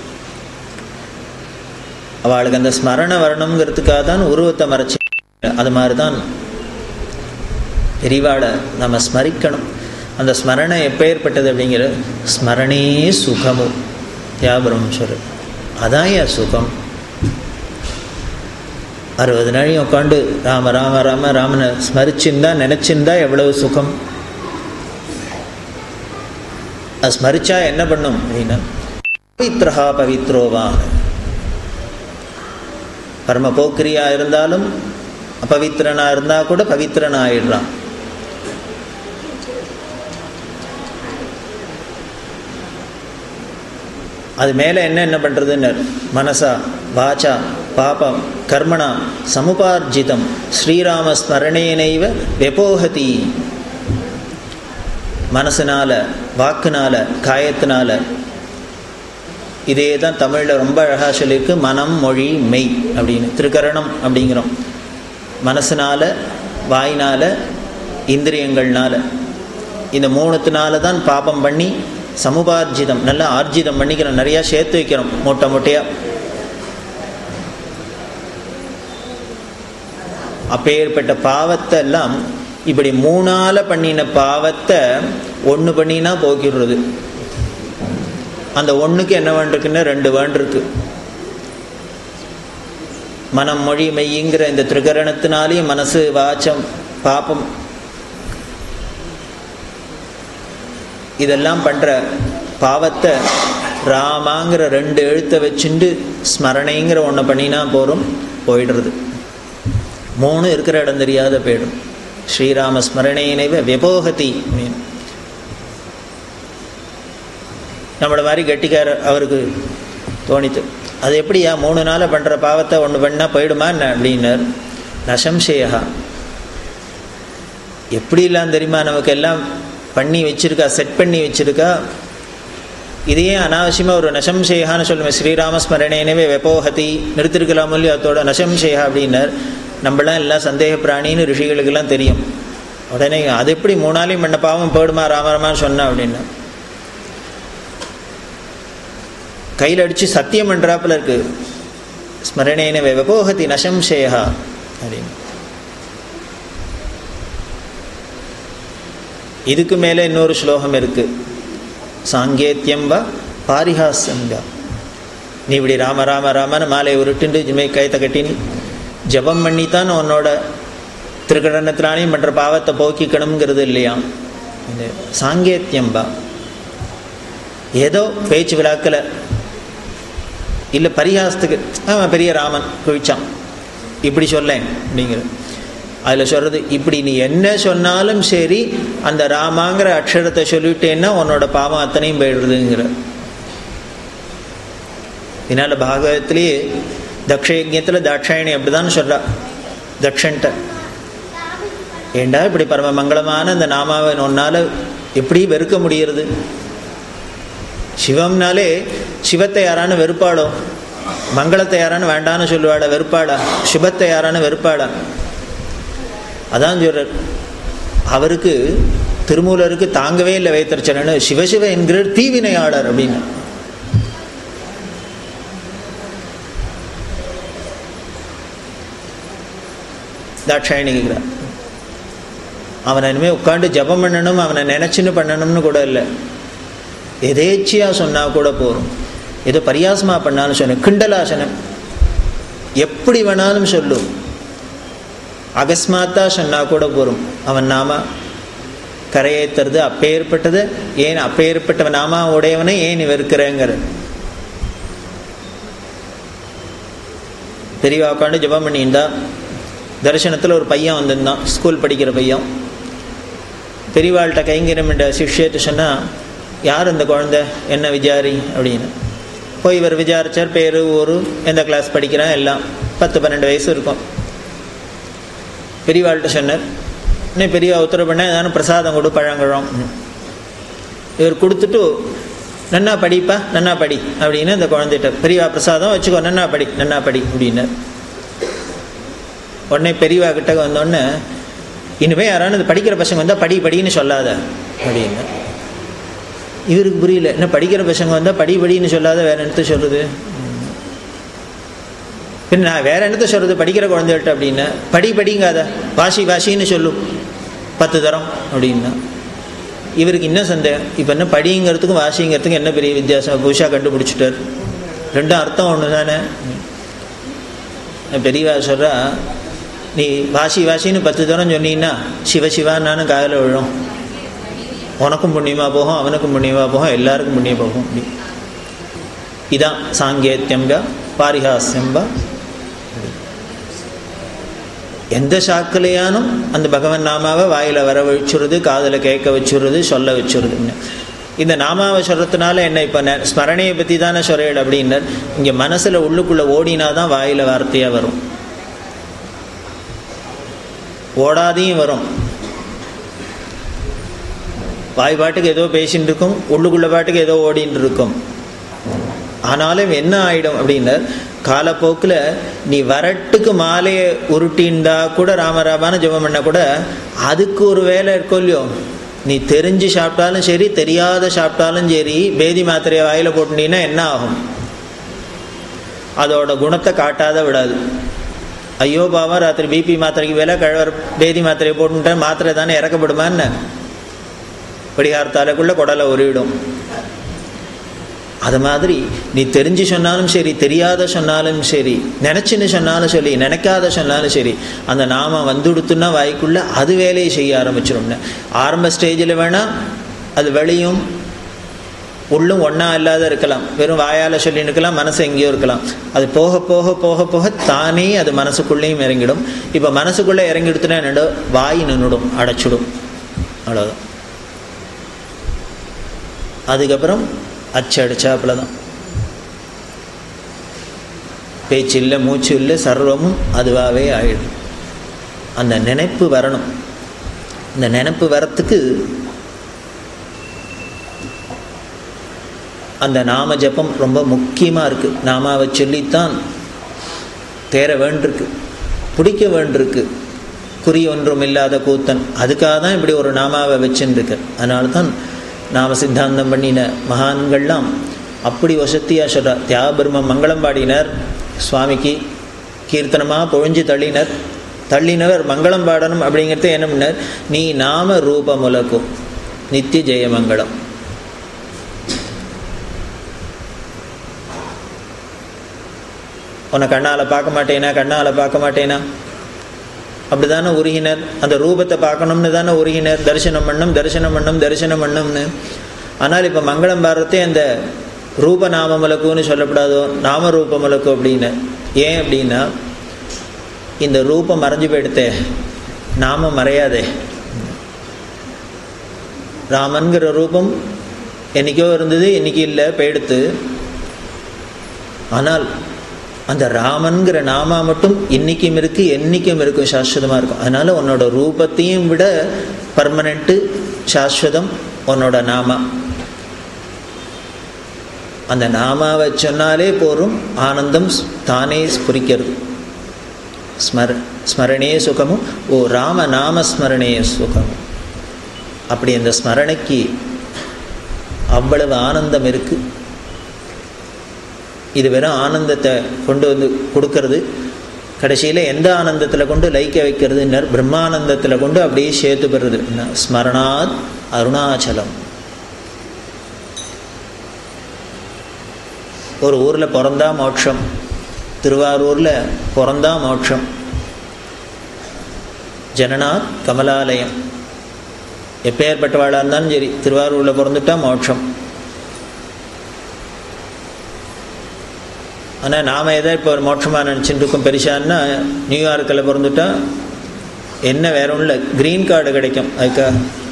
Speaker 1: அவளுக்கு அந்த ஸ்மரணை வரணுங்கிறதுக்காக தான் உருவத்தை மறைச்சி அது மாதிரி தான் பெரிவாளை நம்ம ஸ்மரிக்கணும் அந்த ஸ்மரணை எப்பேற்பட்டது அப்படிங்கிற ஸ்மரணே சுகமும் தியாபரமேஸ்வரர் அதான் என் சுகம் அறுபது நாளையும் உட்காந்து ராம ராம ராம ராமனை ஸ்மரிச்சிருந்தா நினச்சிருந்தா எவ்வளவு சுகம் அது ஸ்மரிச்சா என்ன பண்ணும் அப்படின்னா பவித்ரஹா பவித்ரோவா பரம போக்கிரியா இருந்தாலும் அபவித்திரனா இருந்தா கூட பவித்திரன் ஆயிடுறான் அது மேலே என்ன என்ன பண்ணுறதுன்னு மனசா வாச்சா பாபம் கர்மணா சமுபார்ஜிதம் ஸ்ரீராம ஸ்மரணேனைவ வெபோகதி மனசுனால வாக்குனால காயத்தினால இதே தான் தமிழில் ரொம்ப அழகாக சொல்லியிருக்கு மனம் மொழி மெய் அப்படின்னு திருக்கரணம் அப்படிங்கிறோம் மனசுனால வாயினால இந்திரியங்கள்னால இந்த மூணுத்தினால தான் பாபம் பண்ணி சமுபார்ஜிதம் நல்லா ஆர்ஜிதம் பண்ணிக்கிறோம் நிறையா சேர்த்து வைக்கிறோம் மூட்டை மூட்டையாக அப்பேற்பட்ட பாவத்தை எல்லாம் இப்படி மூணால பண்ணின பாவத்தை ஒன்று பண்ணினா போக்கிடுறது அந்த ஒன்றுக்கு என்ன வேண்டிருக்குன்னா ரெண்டு வேண்டிருக்கு மனம் மொழி மெய்ங்கிற இந்த திரிகரணத்தினாலேயும் மனசு வாச்சம் பாப்பம் இதெல்லாம் பண்ணுற பாவத்தை ராமாங்கிற ரெண்டு எழுத்தை வச்சுண்டு ஸ்மரணைங்கிற ஒன்று பண்ணினா போகிறோம் போயிடுறது மூணு இருக்கிற இடம் தெரியாத போயிடும் ஸ்ரீராம ஸ்மரணையினைவ விபோகதி நம்மளை மாதிரி கெட்டிக்காரர் அவருக்கு தோணித்து அது எப்படியா மூணு நாள் பண்ணுற பாவத்தை ஒன்று பண்ணால் போயிடுமா என்ன அப்படின்னார் நசம்சேயா எப்படிலாம் தெரியுமா நமக்கு எல்லாம் பண்ணி வச்சிருக்கா செட் பண்ணி வச்சிருக்கா இதையே அனாவசியமாக ஒரு நசம்சேகான்னு சொல்லுவேன் ஸ்ரீராம ஸ்மரணேனவே வெப்போஹதி நிறுத்திருக்கலாம் இல்லையோ அதோட நசம்சேகா அப்படின்னார் நம்மளாம் எல்லாம் சந்தேக பிராணின்னு ரிஷிகளுக்கெல்லாம் தெரியும் உடனே அது எப்படி மூணாலையும் பண்ண பாவம் போயிடுமா ராமரமான்னு சொன்ன அப்படின்னா கையில் அடித்து சத்தியம் பண்ணுறாப்புல இருக்கு ஸ்மரணேன வெபோகதி நசம்சேகா அப்படின்னு இதுக்கு மேலே இன்னொரு ஸ்லோகம் இருக்கு சாங்கேத்தியம்பா பாரிஹாசங்கா நீ இப்படி ராம ராம ராமன்னு மாலையை உருட்டுண்டு ஜிமை கைத்தை கட்டின்னு ஜபம் பண்ணி தான் உன்னோட திருக்கடனத்தினாலையும் மற்ற பாவத்தை போக்கிக்கணுங்கிறது இல்லையா இது சாங்கேத்தியம்பா ஏதோ பேச்சு விழாக்கில் இல்லை பரிகாசத்துக்கு அவன் பெரிய ராமன் குவிச்சான் இப்படி சொல்லேன் அப்படிங்கிற அதில் சொல்கிறது இப்படி நீ என்ன சொன்னாலும் சரி அந்த ராமாங்கிற அக்ஷரத்தை சொல்லிட்டேன்னா உன்னோட பாவம் அத்தனையும் போயிடுறதுங்கிற இதனால் பாகவத்திலேயே தக்ஷ யஜ்யத்தில் தாட்சாயணி அப்படிதான் சொல்கிறா தக்ஷன்ட்ட ஏண்டா இப்படி பரம மங்களமான அந்த நாமாவை ஒன்னால் எப்படி வெறுக்க முடியறது சிவம்னாலே சிவத்தை யாரானு வெறுப்பாளோ மங்களத்தை யாரானு வேண்டான்னு சொல்லுவாளா வெறுப்பாளா சுபத்தை யாரானு வெறுப்பாளா அதான் சொல்றார் அவருக்கு திருமூலருக்கு தாங்கவே இல்லை வைத்தறிச்சனு சிவசிவ என்கிற தீவினையாளர் அப்படின்னு தாட்சாயணி கேட்கிறார் அவனை இனிமேல் உட்காந்து ஜபம் பண்ணணும் அவனை நினச்சின்னு பண்ணணும்னு கூட இல்லை எதேச்சியாக சொன்னால் கூட போகும் ஏதோ பரியாசமாக பண்ணாலும் சொன்ன கிண்டலாசனம் எப்படி வேணாலும் சொல்லும் அகஸ்மாத்தா சொன்னால் கூட போகும் அவன் நாம கரையேற்றுறது அப்பேற்பட்டது ஏன் அப்பேற்பட்ட நாமா உடையவனை ஏன் நீ வெறுக்கிறேங்கிற பெரியவா உட்காந்து ஜபம் பண்ணியிருந்தா தரிசனத்தில் ஒரு பையன் வந்திருந்தான் ஸ்கூல் படிக்கிற பையன் பெரியவாள்கிட்ட கைங்கரம் என்ற சிஷ்யத்தை சொன்னால் யார் இந்த குழந்தை என்ன விசாரி அப்படின்னு போய் இவர் விசாரிச்சார் பேர் ஊர் எந்த கிளாஸ் படிக்கிறான் எல்லாம் பத்து பன்னெண்டு வயசு இருக்கும் பெரியவாள்கிட்ட சொன்னார் இன்னும் பெரியவா உத்தரவு பண்ண ஏதானும் பிரசாதம் கொடு பழங்கழம் இவர் கொடுத்துட்டு நன்னா படிப்பா நன்னா படி அப்படின்னு அந்த குழந்தைகிட்ட பெரியவா பிரசாதம் வச்சுக்கோ நன்னா படி நன்னா படி அப்படின்னார் உடனே பெரியவா கிட்ட வந்தோடனே இனிமேல் யாரானு இது படிக்கிற பசங்க வந்தால் படி படின்னு சொல்லாத அப்படின்னு இவருக்கு புரியல என்ன படிக்கிற பசங்க வந்தால் படி படின்னு சொல்லாத வேற என்னத்த சொல்கிறது பின்ன நான் வேற என்னத்த சொல்கிறது படிக்கிற குழந்தைகள்ட்ட அப்படின்னா படி படிங்காத வாசி வாசின்னு சொல்லும் பத்து தரம் அப்படின்னா இவருக்கு என்ன சந்தேகம் இப்போ என்ன படிங்கிறதுக்கும் வாசிங்கிறதுக்கும் என்ன பெரிய வித்தியாசம் புதுசாக கண்டுபிடிச்சிட்டார் ரெண்டும் அர்த்தம் ஒன்று தானே பெரியவா சொல்கிறா நீ வாசி வாசின்னு பத்து தரம் சொன்னீங்கன்னா சிவ சிவான்னு காதில் விழும் உனக்கும் புண்ணியமாக போகும் அவனுக்கும் புண்ணியமாக போகும் எல்லாருக்கும் புண்ணியம் போகும் அப்படி இதான் சாங்கேத்தியம்பா பாரிஹாசியம்பா எந்த சாக்கிலையானும் அந்த பகவன் நாமாவை வாயில் வர வச்சுருது காதில் கேட்க வச்சுருது சொல்ல வச்சுருதுன்னு இந்த நாமாவை சொல்கிறதுனால என்ன இப்போ ஸ்மரணையை பற்றி தானே சொல்கிறேன் அப்படின்னர் இங்கே மனசில் உள்ளுக்குள்ளே ஓடினா தான் வாயில் வார்த்தையாக வரும் ஓடாதையும் வரும் வாய் பாட்டுக்கு ஏதோ பேசின்னு இருக்கும் உள்ளுக்குள்ள பாட்டுக்கு ஏதோ ஓடின்னு இருக்கும் ஆனாலும் என்ன ஆயிடும் அப்படின்னா காலப்போக்கில் நீ வரட்டுக்கு மாலையை உருட்டின்டா கூட ராமராமான்னு ஜெபம் பண்ண கூட அதுக்கு ஒரு வேலை இருக்கோ இல்லையோ நீ தெரிஞ்சு சாப்பிட்டாலும் சரி தெரியாத சாப்பிட்டாலும் சரி பேதி மாத்திரையை வாயில் போட்டுனீங்கன்னா என்ன ஆகும் அதோட குணத்தை காட்டாத விடாது ஐயோ பாவா ராத்திரி பிபி மாத்திரைக்கு வேலை கழவர் பேதி மாத்திரையை போட்டுட்டேன் மாத்திரை தானே இறக்கப்படுமா என்ன படிகாரத்தாலக்குள்ளே குடலை உருவிடும் அது மாதிரி நீ தெரிஞ்சு சொன்னாலும் சரி தெரியாத சொன்னாலும் சரி நினச்சின்னு சொன்னாலும் சரி நினைக்காத சொன்னாலும் சரி அந்த நாம வந்துடுத்துன்னா வாய்க்குள்ள அது வேலையை செய்ய ஆரம்பிச்சிடும்னு ஆரம்ப ஸ்டேஜில் வேணால் அது வெளியும் உள்ளும் ஒன்றா இல்லாத இருக்கலாம் வெறும் வாயால் சொல்லி நிற்கலாம் மனசு எங்கேயோ இருக்கலாம் அது போக போக போக போக தானே அது மனசுக்குள்ளேயும் இறங்கிடும் இப்போ மனசுக்குள்ளே இறங்கிடுத்துனா என்னடோ வாய் நின்றுடும் அடைச்சிடும் அவ்வளோதான் அதுக்கப்புறம் அச்சு அடிச்சாப்புல தான் பேச்சு இல்லை மூச்சு இல்லை சர்வமும் அதுவாகவே ஆயிடும் அந்த நினைப்பு வரணும் இந்த நினைப்பு வரத்துக்கு அந்த நாம ஜபம் ரொம்ப முக்கியமாக இருக்குது நாமாவை சொல்லித்தான் தேர வேண்டிருக்கு பிடிக்க வேண்டிருக்கு குறி ஒன்றும் இல்லாத கூத்தன் அதுக்காக தான் இப்படி ஒரு நாமாவை வச்சுருக்கு அதனால தான் நாம சித்தாந்தம் பண்ணின மகான்கள்லாம் அப்படி வசத்தியாக சொல்கிறார் தியாகபிரம்ம மங்களம் பாடினர் சுவாமிக்கு கீர்த்தனமாக பொழிஞ்சு தள்ளினர் தள்ளினவர் மங்களம் பாடணும் அப்படிங்கிறத என்ன பண்ணார் நீ நாம ரூபமுலக்கும் நித்திய ஜெயமங்கலம் உன்னை கண்ணால் பார்க்க மாட்டேனா கண்ணால் பார்க்க மாட்டேனா அப்படி தானே உருகினர் அந்த ரூபத்தை பார்க்கணும்னு தானே உருகினர் தரிசனம் பண்ணும் தரிசனம் பண்ணும் தரிசனம் பண்ணும்னு ஆனால் இப்போ மங்களம் பாரத்தே அந்த ரூப நாமமலக்குன்னு சொல்லப்படாதோ நாம ரூபமலக்கு அப்படின்னு ஏன் அப்படின்னா இந்த ரூபம் மறைஞ்சு போயிடுத்தே நாமம் மறையாதே ராமன்கிற ரூபம் என்னைக்கோ இருந்தது இன்னைக்கு இல்லை போயிடுத்து ஆனால் அந்த ராமன்கிற நாமா மட்டும் இன்னைக்கும் இருக்கு என்னைக்கும் இருக்கும் சாஸ்வதமாக இருக்கும் அதனால உன்னோட ரூபத்தையும் விட பர்மனண்ட்டு சாஸ்வதம் உன்னோட நாமா அந்த நாமாவை சொன்னாலே போரும் ஆனந்தம் தானே ஸ்புரிக்கிறது ஸ்மர ஸ்மரணே சுகமும் ஓ ராம நாம ஸ்மரணே சுகமும் அப்படி அந்த ஸ்மரணைக்கு அவ்வளவு ஆனந்தம் இருக்குது இது வெறும் ஆனந்தத்தை கொண்டு வந்து கொடுக்கறது கடைசியில் எந்த ஆனந்தத்தில் கொண்டு லைக்க வைக்கிறதுன்னர் பிரம்மானந்தத்தில் கொண்டு அப்படியே சேர்த்து பெறுது என்ன ஸ்மரணாத் அருணாச்சலம் ஒரு ஊரில் பிறந்தா மோட்சம் திருவாரூரில் பிறந்தா மோட்சம் ஜனநாத் கமலாலயம் எப்பேற்பட்டவாளாக இருந்தாலும் சரி திருவாரூரில் பிறந்துட்டா மோட்சம் ஆனால் நாம் எதை இப்போ ஒரு மோட்சமாக நினச்சிட்டு இருக்கோம் பெருசான்னா நியூயார்க்கில் பிறந்துட்டா என்ன வேற ஒன்றும் இல்லை க்ரீன் கார்டு கிடைக்கும் அதுக்கா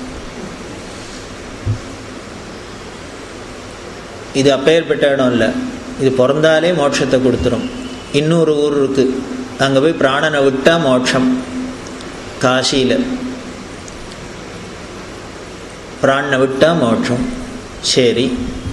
Speaker 1: இது அப்பேற்பட்ட இடம் இல்லை இது பிறந்தாலே மோட்சத்தை கொடுத்துரும் இன்னொரு ஊர் இருக்குது அங்கே போய் பிராணனை விட்டால் மோட்சம் காசியில் பிராணனை விட்டால் மோட்சம் சரி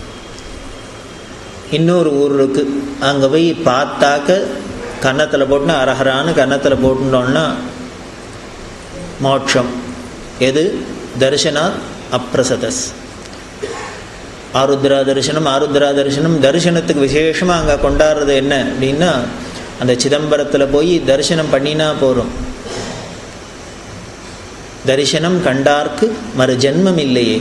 Speaker 1: இன்னொரு ஊர் இருக்குது அங்கே போய் பார்த்தாக்க கன்னத்தில் போட்டுனா அரஹரான்னு கன்னத்தில் போட்டுட்டோம்னா மோட்சம் எது தரிசனாத் அப்ரசதஸ் ஆருத்ரா தரிசனம் ஆருத்ரா தரிசனம் தரிசனத்துக்கு விசேஷமாக அங்கே கொண்டாடுறது என்ன அப்படின்னா அந்த சிதம்பரத்தில் போய் தரிசனம் பண்ணினா போகிறோம் தரிசனம் கண்டார்க்கு மறு ஜென்மம் இல்லையே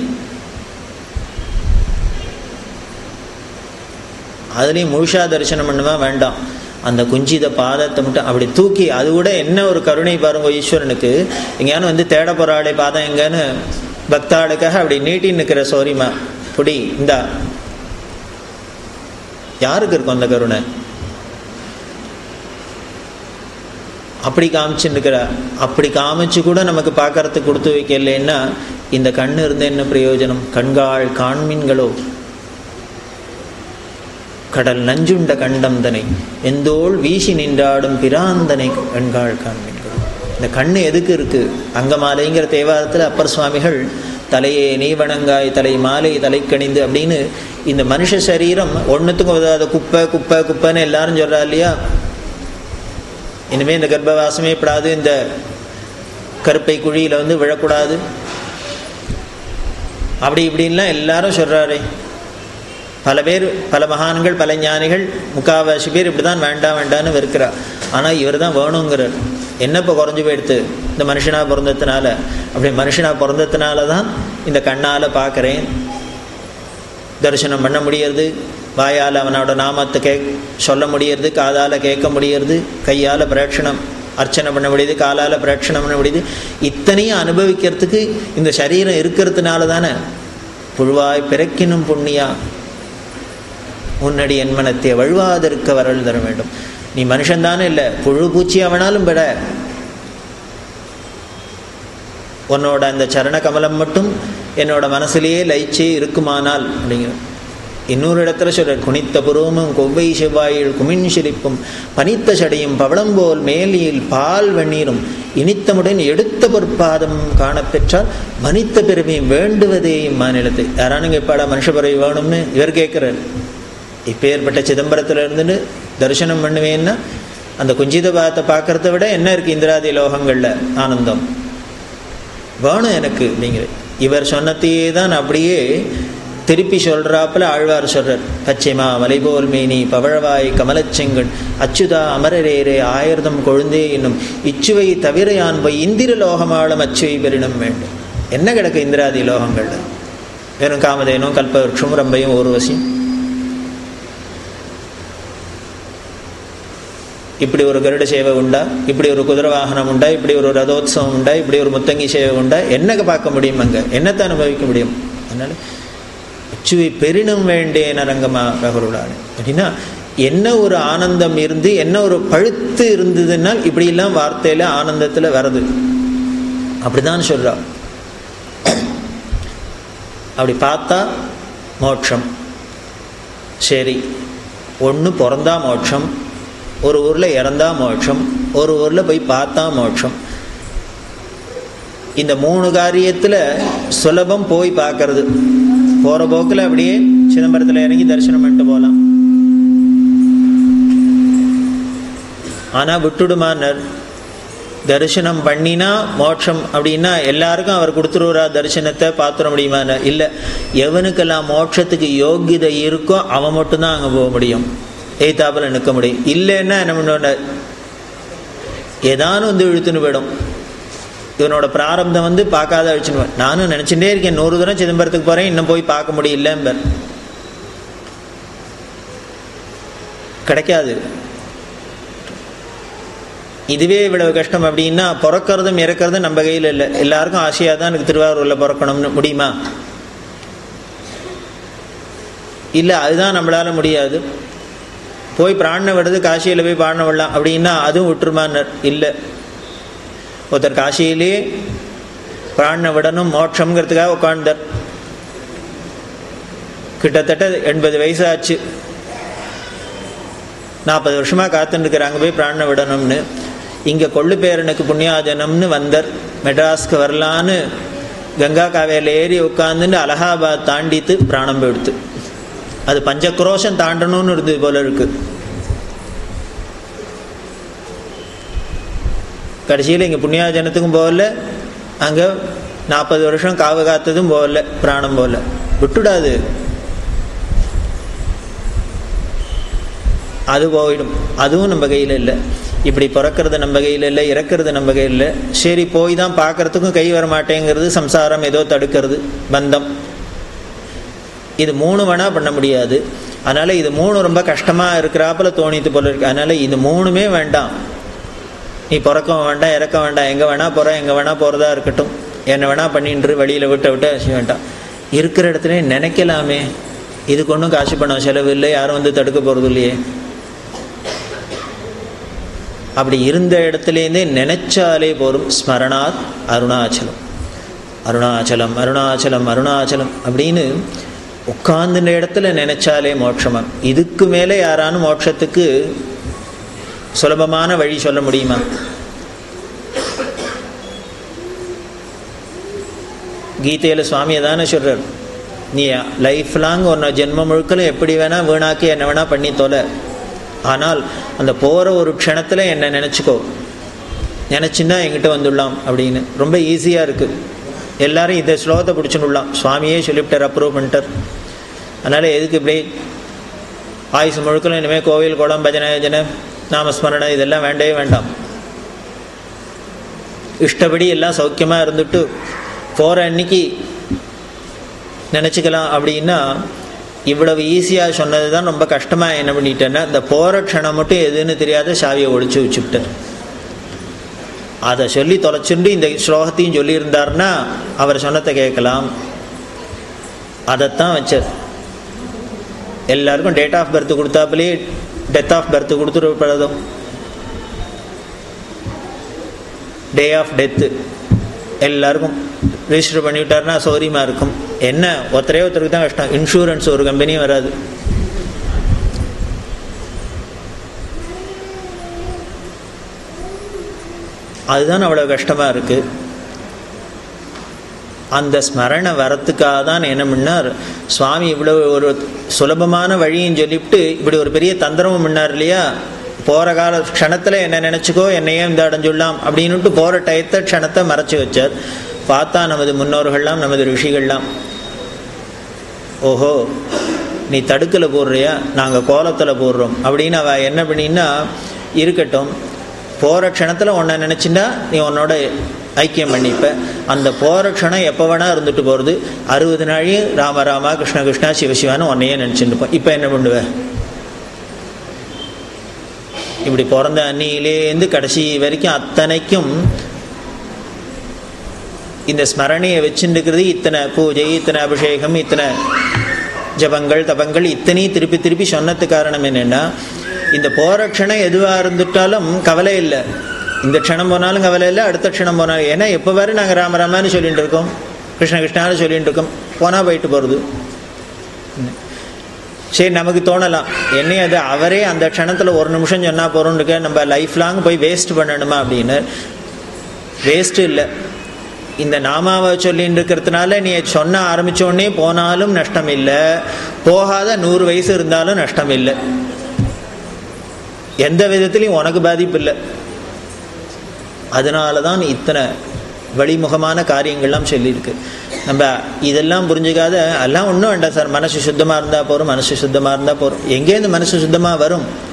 Speaker 1: அதுலேயும் முழுஷா தரிசனம் பண்ணுவா வேண்டாம் அந்த குஞ்சித பாதத்தை மட்டும் அப்படி தூக்கி அது கூட என்ன ஒரு கருணை பாருங்க ஈஸ்வரனுக்கு எங்கேயானு வந்து தேட போகிறாளே பாதம் எங்கன்னு பக்தாளுக்காக அப்படி நீட்டி நிற்கிற சோரிமா புடி இந்தா யாருக்கு இருக்கும் அந்த கருணை அப்படி காமிச்சுருக்கிறா அப்படி காமிச்சு கூட நமக்கு பார்க்கறதுக்கு கொடுத்து வைக்கலைன்னா இந்த கண்ணு இருந்து என்ன பிரயோஜனம் கண்காள் காண்மீன்களோ கடல் நஞ்சுண்ட கண்டம் தனை எந்தோள் வீசி நின்றாடும் பிராந்தனை கண்காள் காண்மீன்களோ இந்த கண்ணு எதுக்கு இருக்கு அங்கமாலைங்கிற தேவாரத்தில் அப்பர் சுவாமிகள் தலையே நீ வணங்காய் தலை மாலை தலைக்கணிந்து அப்படின்னு இந்த மனுஷ சரீரம் ஒன்றுத்துக்கும் உதவாத குப்பை குப்பை குப்பைன்னு எல்லாரும் சொல்றா இல்லையா இனிமேல் இந்த கர்ப்பவாசமே படாது இந்த கருப்பை குழியில் வந்து விழக்கூடாது அப்படி இப்படின்லாம் எல்லாரும் சொல்கிறாரே பல பேர் பல மகான்கள் பல ஞானிகள் முக்காவாசி பேர் இப்படி தான் வேண்டாம் வேண்டான்னு வெறுக்கிறா ஆனால் இவர் தான் வேணுங்கிறார் என்ன இப்போ குறைஞ்சி போயிடுத்து இந்த மனுஷனாக பிறந்ததுனால அப்படி மனுஷனாக பிறந்ததுனால தான் இந்த கண்ணால் பார்க்குறேன் தரிசனம் பண்ண முடியறது வாயால் அவனோட நாமத்தை கே சொல்ல முடியறது காதால் கேட்க முடியறது கையால் பிரேட்சணம் அர்ச்சனை பண்ண முடியுது காலால் பிரேட்சணம் பண்ண முடியுது இத்தனையும் அனுபவிக்கிறதுக்கு இந்த சரீரம் இருக்கிறதுனால தானே புழுவாய் பிறக்கினும் புண்ணியா உன்னடி என் மனத்தை வழுவாதிருக்க வரல் தர வேண்டும் நீ மனுஷன்தானே இல்லை புழு பூச்சி அவனாலும் விட உன்னோட அந்த சரண கமலம் மட்டும் என்னோட மனசுலேயே லயிச்சே இருக்குமானால் அப்படிங்கிற இன்னொரு இடத்துல சொல்றார் குனித்த புருவமும் கொவ்வை செவ்வாயில் குமின் சிரிப்பும் பனித்த சடையும் பவளம்போல் மேலியில் பால் வெந்நீரும் இனித்தமுடன் எடுத்த பொற்பாதம் காணப்பெற்றால் மனித்த பெருமையும் வேண்டுவதே இம்மாநிலத்தை யாரானுங்க இப்பாடா மனுஷ பிறவி வேணும்னு இவர் கேட்குறார் இப்போ ஏற்பட்ட சிதம்பரத்தில் இருந்துட்டு தரிசனம் பண்ணுவேன்னா அந்த குஞ்சித பாதத்தை பார்க்கறத விட என்ன இருக்குது இந்திராதி லோகங்களில் ஆனந்தம் வேணும் எனக்கு அப்படிங்கிற இவர் சொன்னத்தையே தான் அப்படியே திருப்பி சொல்கிறாப்புல ஆழ்வார் சொல்கிறார் பச்சைமா மலைபோல் மேனி பவழவாய் கமலச்செங்கன் அச்சுதா அமரரேரே ஆயிரதம் கொழுந்தே என்னும் இச்சுவை தவிர யான் போய் இந்திர லோகமாளும் அச்சுவை பெறினும் வேண்டும் என்ன கிடக்கு இந்திராதி லோகங்களில் வெறும் காமதேனும் கல்பவருஷம் ரம்பையும் ஊர்வசியும் இப்படி ஒரு கருட சேவை உண்டா இப்படி ஒரு குதிரை வாகனம் உண்டா இப்படி ஒரு ரதோத்சவம் உண்டா இப்படி ஒரு முத்தங்கி சேவை உண்டா என்னங்க பார்க்க முடியும் அங்கே என்னத்தை அனுபவிக்க முடியும் அதனால அச்சுவை பெரினும் வேண்டேன் அரங்கமா ரகுருடான் அப்படின்னா என்ன ஒரு ஆனந்தம் இருந்து என்ன ஒரு பழுத்து இருந்ததுன்னா இப்படிலாம் வார்த்தையில ஆனந்தத்தில் வருது அப்படிதான் சொல்றா அப்படி பார்த்தா மோட்சம் சரி ஒன்று பிறந்தா மோட்சம் ஒரு ஊரில் இறந்தா மோட்சம் ஒரு ஊரில் போய் பார்த்தா மோட்சம் இந்த மூணு காரியத்தில் சுலபம் போய் பார்க்கறது போகிற போக்கில் அப்படியே சிதம்பரத்தில் இறங்கி தரிசனம் பண்ணிட்டு போகலாம் ஆனால் விட்டுடுமானர் தரிசனம் பண்ணினா மோட்சம் அப்படின்னா எல்லாருக்கும் அவர் கொடுத்துருவரா தரிசனத்தை பார்த்துட முடியுமா இல்லை எவனுக்கெல்லாம் மோட்சத்துக்கு யோகியதை இருக்கோ அவன் மட்டும்தான் அங்கே போக முடியும் எய்தாப்பில் நிற்க முடியும் இல்லைன்னா என்ன பண்ணுவோம் ஏதானும் வந்து இழுத்துன்னு போயிடும் இவனோட பிராரப்தம் வந்து பார்க்காத அழிச்சுன்னு நானும் நினச்சிட்டே இருக்கேன் நூறு தூரம் சிதம்பரத்துக்கு போகிறேன் இன்னும் போய் பார்க்க முடியலம்பர் கிடைக்காது இதுவே இவ்வளவு கஷ்டம் அப்படின்னா பிறக்கிறதும் இறக்கிறதும் நம்ம கையில் இல்லை எல்லாருக்கும் ஆசையாக தான் எனக்கு திருவாரூரில் பிறக்கணும்னு முடியுமா இல்லை அதுதான் நம்மளால முடியாது போய் பிராணனை விடுறது காசியில் போய் பாடின விடலாம் அப்படின்னா அதுவும் விட்டுருமான்னர் இல்லை ஒருத்தர் காசியிலே பிராணனை விடணும் மோட்சம்ங்கிறதுக்காக உட்காந்தார் கிட்டத்தட்ட எண்பது வயசு ஆச்சு நாற்பது வருஷமாக காத்துருக்குறாங்க போய் பிராணனை விடணும்னு இங்கே கொள்ளு பேரனுக்கு புண்ணியாஜனம்னு வந்தார் மெட்ராஸ்க்கு வரலான்னு கங்கா காவேரியில் ஏறி உட்காந்துட்டு அலகாபாத் தாண்டித்து பிராணம் போயிடுத்து அது பஞ்சக்ரோஷம் தாண்டணும்னு இருந்தது போல இருக்கு கடைசியில் இங்கே புண்ணியாஜனத்துக்கும் போகல அங்கே நாற்பது வருஷம் காவு காத்ததும் போகல பிராணம் போகல விட்டுடாது அது போயிடும் அதுவும் நம்ம கையில் இல்லை இப்படி பிறக்கிறது நம்ம கையில் இல்லை இறக்கிறது நம்ம கையில் இல்லை சரி போய் தான் பார்க்கறதுக்கும் கை வர மாட்டேங்கிறது சம்சாரம் ஏதோ தடுக்கிறது பந்தம் இது மூணு வேணா பண்ண முடியாது அதனால் இது மூணு ரொம்ப கஷ்டமாக இருக்கிறாப்புல தோணித்து போல இருக்கு அதனால் இது மூணுமே வேண்டாம் நீ பிறக்கவும் வேண்டாம் இறக்க வேண்டாம் எங்கே வேணா போகிற எங்கே வேணா போகிறதா இருக்கட்டும் என்ன வேணா பண்ணின்று வெளியில் விட்ட விட்டு அசிய வேண்டாம் இருக்கிற இடத்துல நினைக்கலாமே இதுக்கு ஒன்றும் காசு பணம் செலவு இல்லை யாரும் வந்து தடுக்க போகிறது இல்லையே அப்படி இருந்த இடத்துலேருந்தே நினைச்சாலே போரும் ஸ்மரணாத் அருணாச்சலம் அருணாச்சலம் அருணாச்சலம் அருணாச்சலம் அப்படின்னு உட்கார்ந்துன்ற இடத்துல நினைச்சாலே மோட்சமா இதுக்கு மேலே யாரானும் மோட்சத்துக்கு சுலபமான வழி சொல்ல முடியுமா கீதையில் சுவாமியை தானே சொல்கிறார் நீ லைஃப் லாங் ஒன்று ஜென்மம் முழுக்கலும் எப்படி வேணால் வீணாக்கி என்ன வேணால் பண்ணி தொலை ஆனால் அந்த போகிற ஒரு க்ஷணத்தில் என்னை நினச்சிக்கோ நினச்சின்னா எங்கிட்ட வந்துடலாம் அப்படின்னு ரொம்ப ஈஸியாக இருக்குது எல்லாரும் இந்த ஸ்லோகத்தை பிடிச்சுன்னுடலாம் சுவாமியே சொல்லிவிட்டார் அப்ரூவ் பண்ணிட்டார் அதனால் எதுக்கு இப்படி ஆயுசு முழுக்கலும் இனிமேல் கோவில் குளம் பஜனை ஜன நாமஸ்மரணை இதெல்லாம் வேண்டவே வேண்டாம் இஷ்டப்படி எல்லாம் சௌக்கியமாக இருந்துட்டு போகிற அன்னைக்கு நினச்சிக்கலாம் அப்படின்னா இவ்வளவு ஈஸியாக சொன்னது தான் ரொம்ப கஷ்டமாக என்ன பண்ணிட்டேன்னா இந்த போகிற க்ஷணம் மட்டும் எதுன்னு தெரியாத சாவியை ஒழிச்சு வச்சுக்கிட்டார் அதை சொல்லி தொலைச்சுண்டு இந்த ஸ்லோகத்தையும் சொல்லியிருந்தார்னா அவர் சொன்னதை கேட்கலாம் அதைத்தான் வச்சார் எல்லாருக்கும் டேட் ஆஃப் பர்த் கொடுத்தாப்புலேயே டெத் ஆஃப் பர்த் கொடுத்துருப்பதும் டே ஆஃப் டெத்து எல்லாருக்கும் ரிஜிஸ்டர் பண்ணிவிட்டாருன்னா சௌரியமாக இருக்கும் என்ன ஒருத்தரே ஒருத்தருக்கு தான் கஷ்டம் இன்சூரன்ஸ் ஒரு கம்பெனியும் வராது அதுதான் அவ்வளோ கஷ்டமாக இருக்குது அந்த ஸ்மரணை வரத்துக்காக தான் என்ன பண்ணார் சுவாமி இவ்வளோ ஒரு சுலபமான வழியும் சொல்லிவிட்டு இப்படி ஒரு பெரிய தந்திரமும் பண்ணார் இல்லையா போகிற கால க்ஷணத்தில் என்ன நினச்சிக்கோ என்னையே இந்த அடைஞ்சுடலாம் அப்படின்னுட்டு போகிற டயத்தை க்ஷணத்தை மறைச்சி வச்சார் பார்த்தா நமது முன்னோர்கள்லாம் நமது ரிஷிகள்லாம் ஓஹோ நீ தடுக்கில் போடுறியா நாங்கள் கோலத்தில் போடுறோம் அப்படின்னு அவள் என்ன பண்ணின்னா இருக்கட்டும் போகிற க்ஷணத்தில் உன்னை நினச்சின்னா நீ உன்னோட ஐக்கியம் பண்ணிப்ப அந்த போகிற க்ஷணம் எப்போ வேணால் இருந்துட்டு போகிறது அறுபது நாளையும் ராம ராமா கிருஷ்ண கிருஷ்ணா சிவசிவான்னு உன்னையே நினச்சிட்டு இருப்போம் இப்போ என்ன பண்ணுவேன் இப்படி பிறந்த அன்னியிலேருந்து கடைசி வரைக்கும் அத்தனைக்கும் இந்த ஸ்மரணையை வச்சுருக்கிறது இத்தனை பூஜை இத்தனை அபிஷேகம் இத்தனை ஜபங்கள் தபங்கள் இத்தனையும் திருப்பி திருப்பி சொன்னது காரணம் என்னென்னா இந்த போகிற க்ஷணம் எதுவாக இருந்துட்டாலும் கவலை இல்லை இந்த க்ஷணம் போனாலும் கவலை இல்லை அடுத்த க்ஷணம் போனாலும் ஏன்னா எப்போ வரை நாங்கள் ராமராமான்னு சொல்லிட்டு இருக்கோம் கிருஷ்ண கிருஷ்ணான்னு சொல்லிட்டு இருக்கோம் போனால் போயிட்டு போகிறது சரி நமக்கு தோணலாம் என்னையும் அது அவரே அந்த க்ஷணத்தில் ஒரு நிமிஷம் சொன்னால் போகிறோம்னுக்க நம்ம லைஃப் லாங் போய் வேஸ்ட் பண்ணணுமா அப்படின்னு வேஸ்ட்டு இல்லை இந்த நாமாவை சொல்லின்னு இருக்கிறதுனால நீ சொன்ன ஆரம்பித்தோடனே போனாலும் நஷ்டம் இல்லை போகாத நூறு வயசு இருந்தாலும் நஷ்டம் இல்லை எந்த விதத்துலையும் உனக்கு பாதிப்பு இல்லை அதனால தான் இத்தனை வழிமுகமான காரியங்கள்லாம் சொல்லியிருக்கு நம்ம இதெல்லாம் புரிஞ்சுக்காத எல்லாம் ஒன்றும் வேண்டாம் சார் மனசு சுத்தமாக இருந்தால் போகிறோம் மனசு சுத்தமாக இருந்தால் போகிறோம் எங்கேருந்து மனசு சுத்தமாக வரும்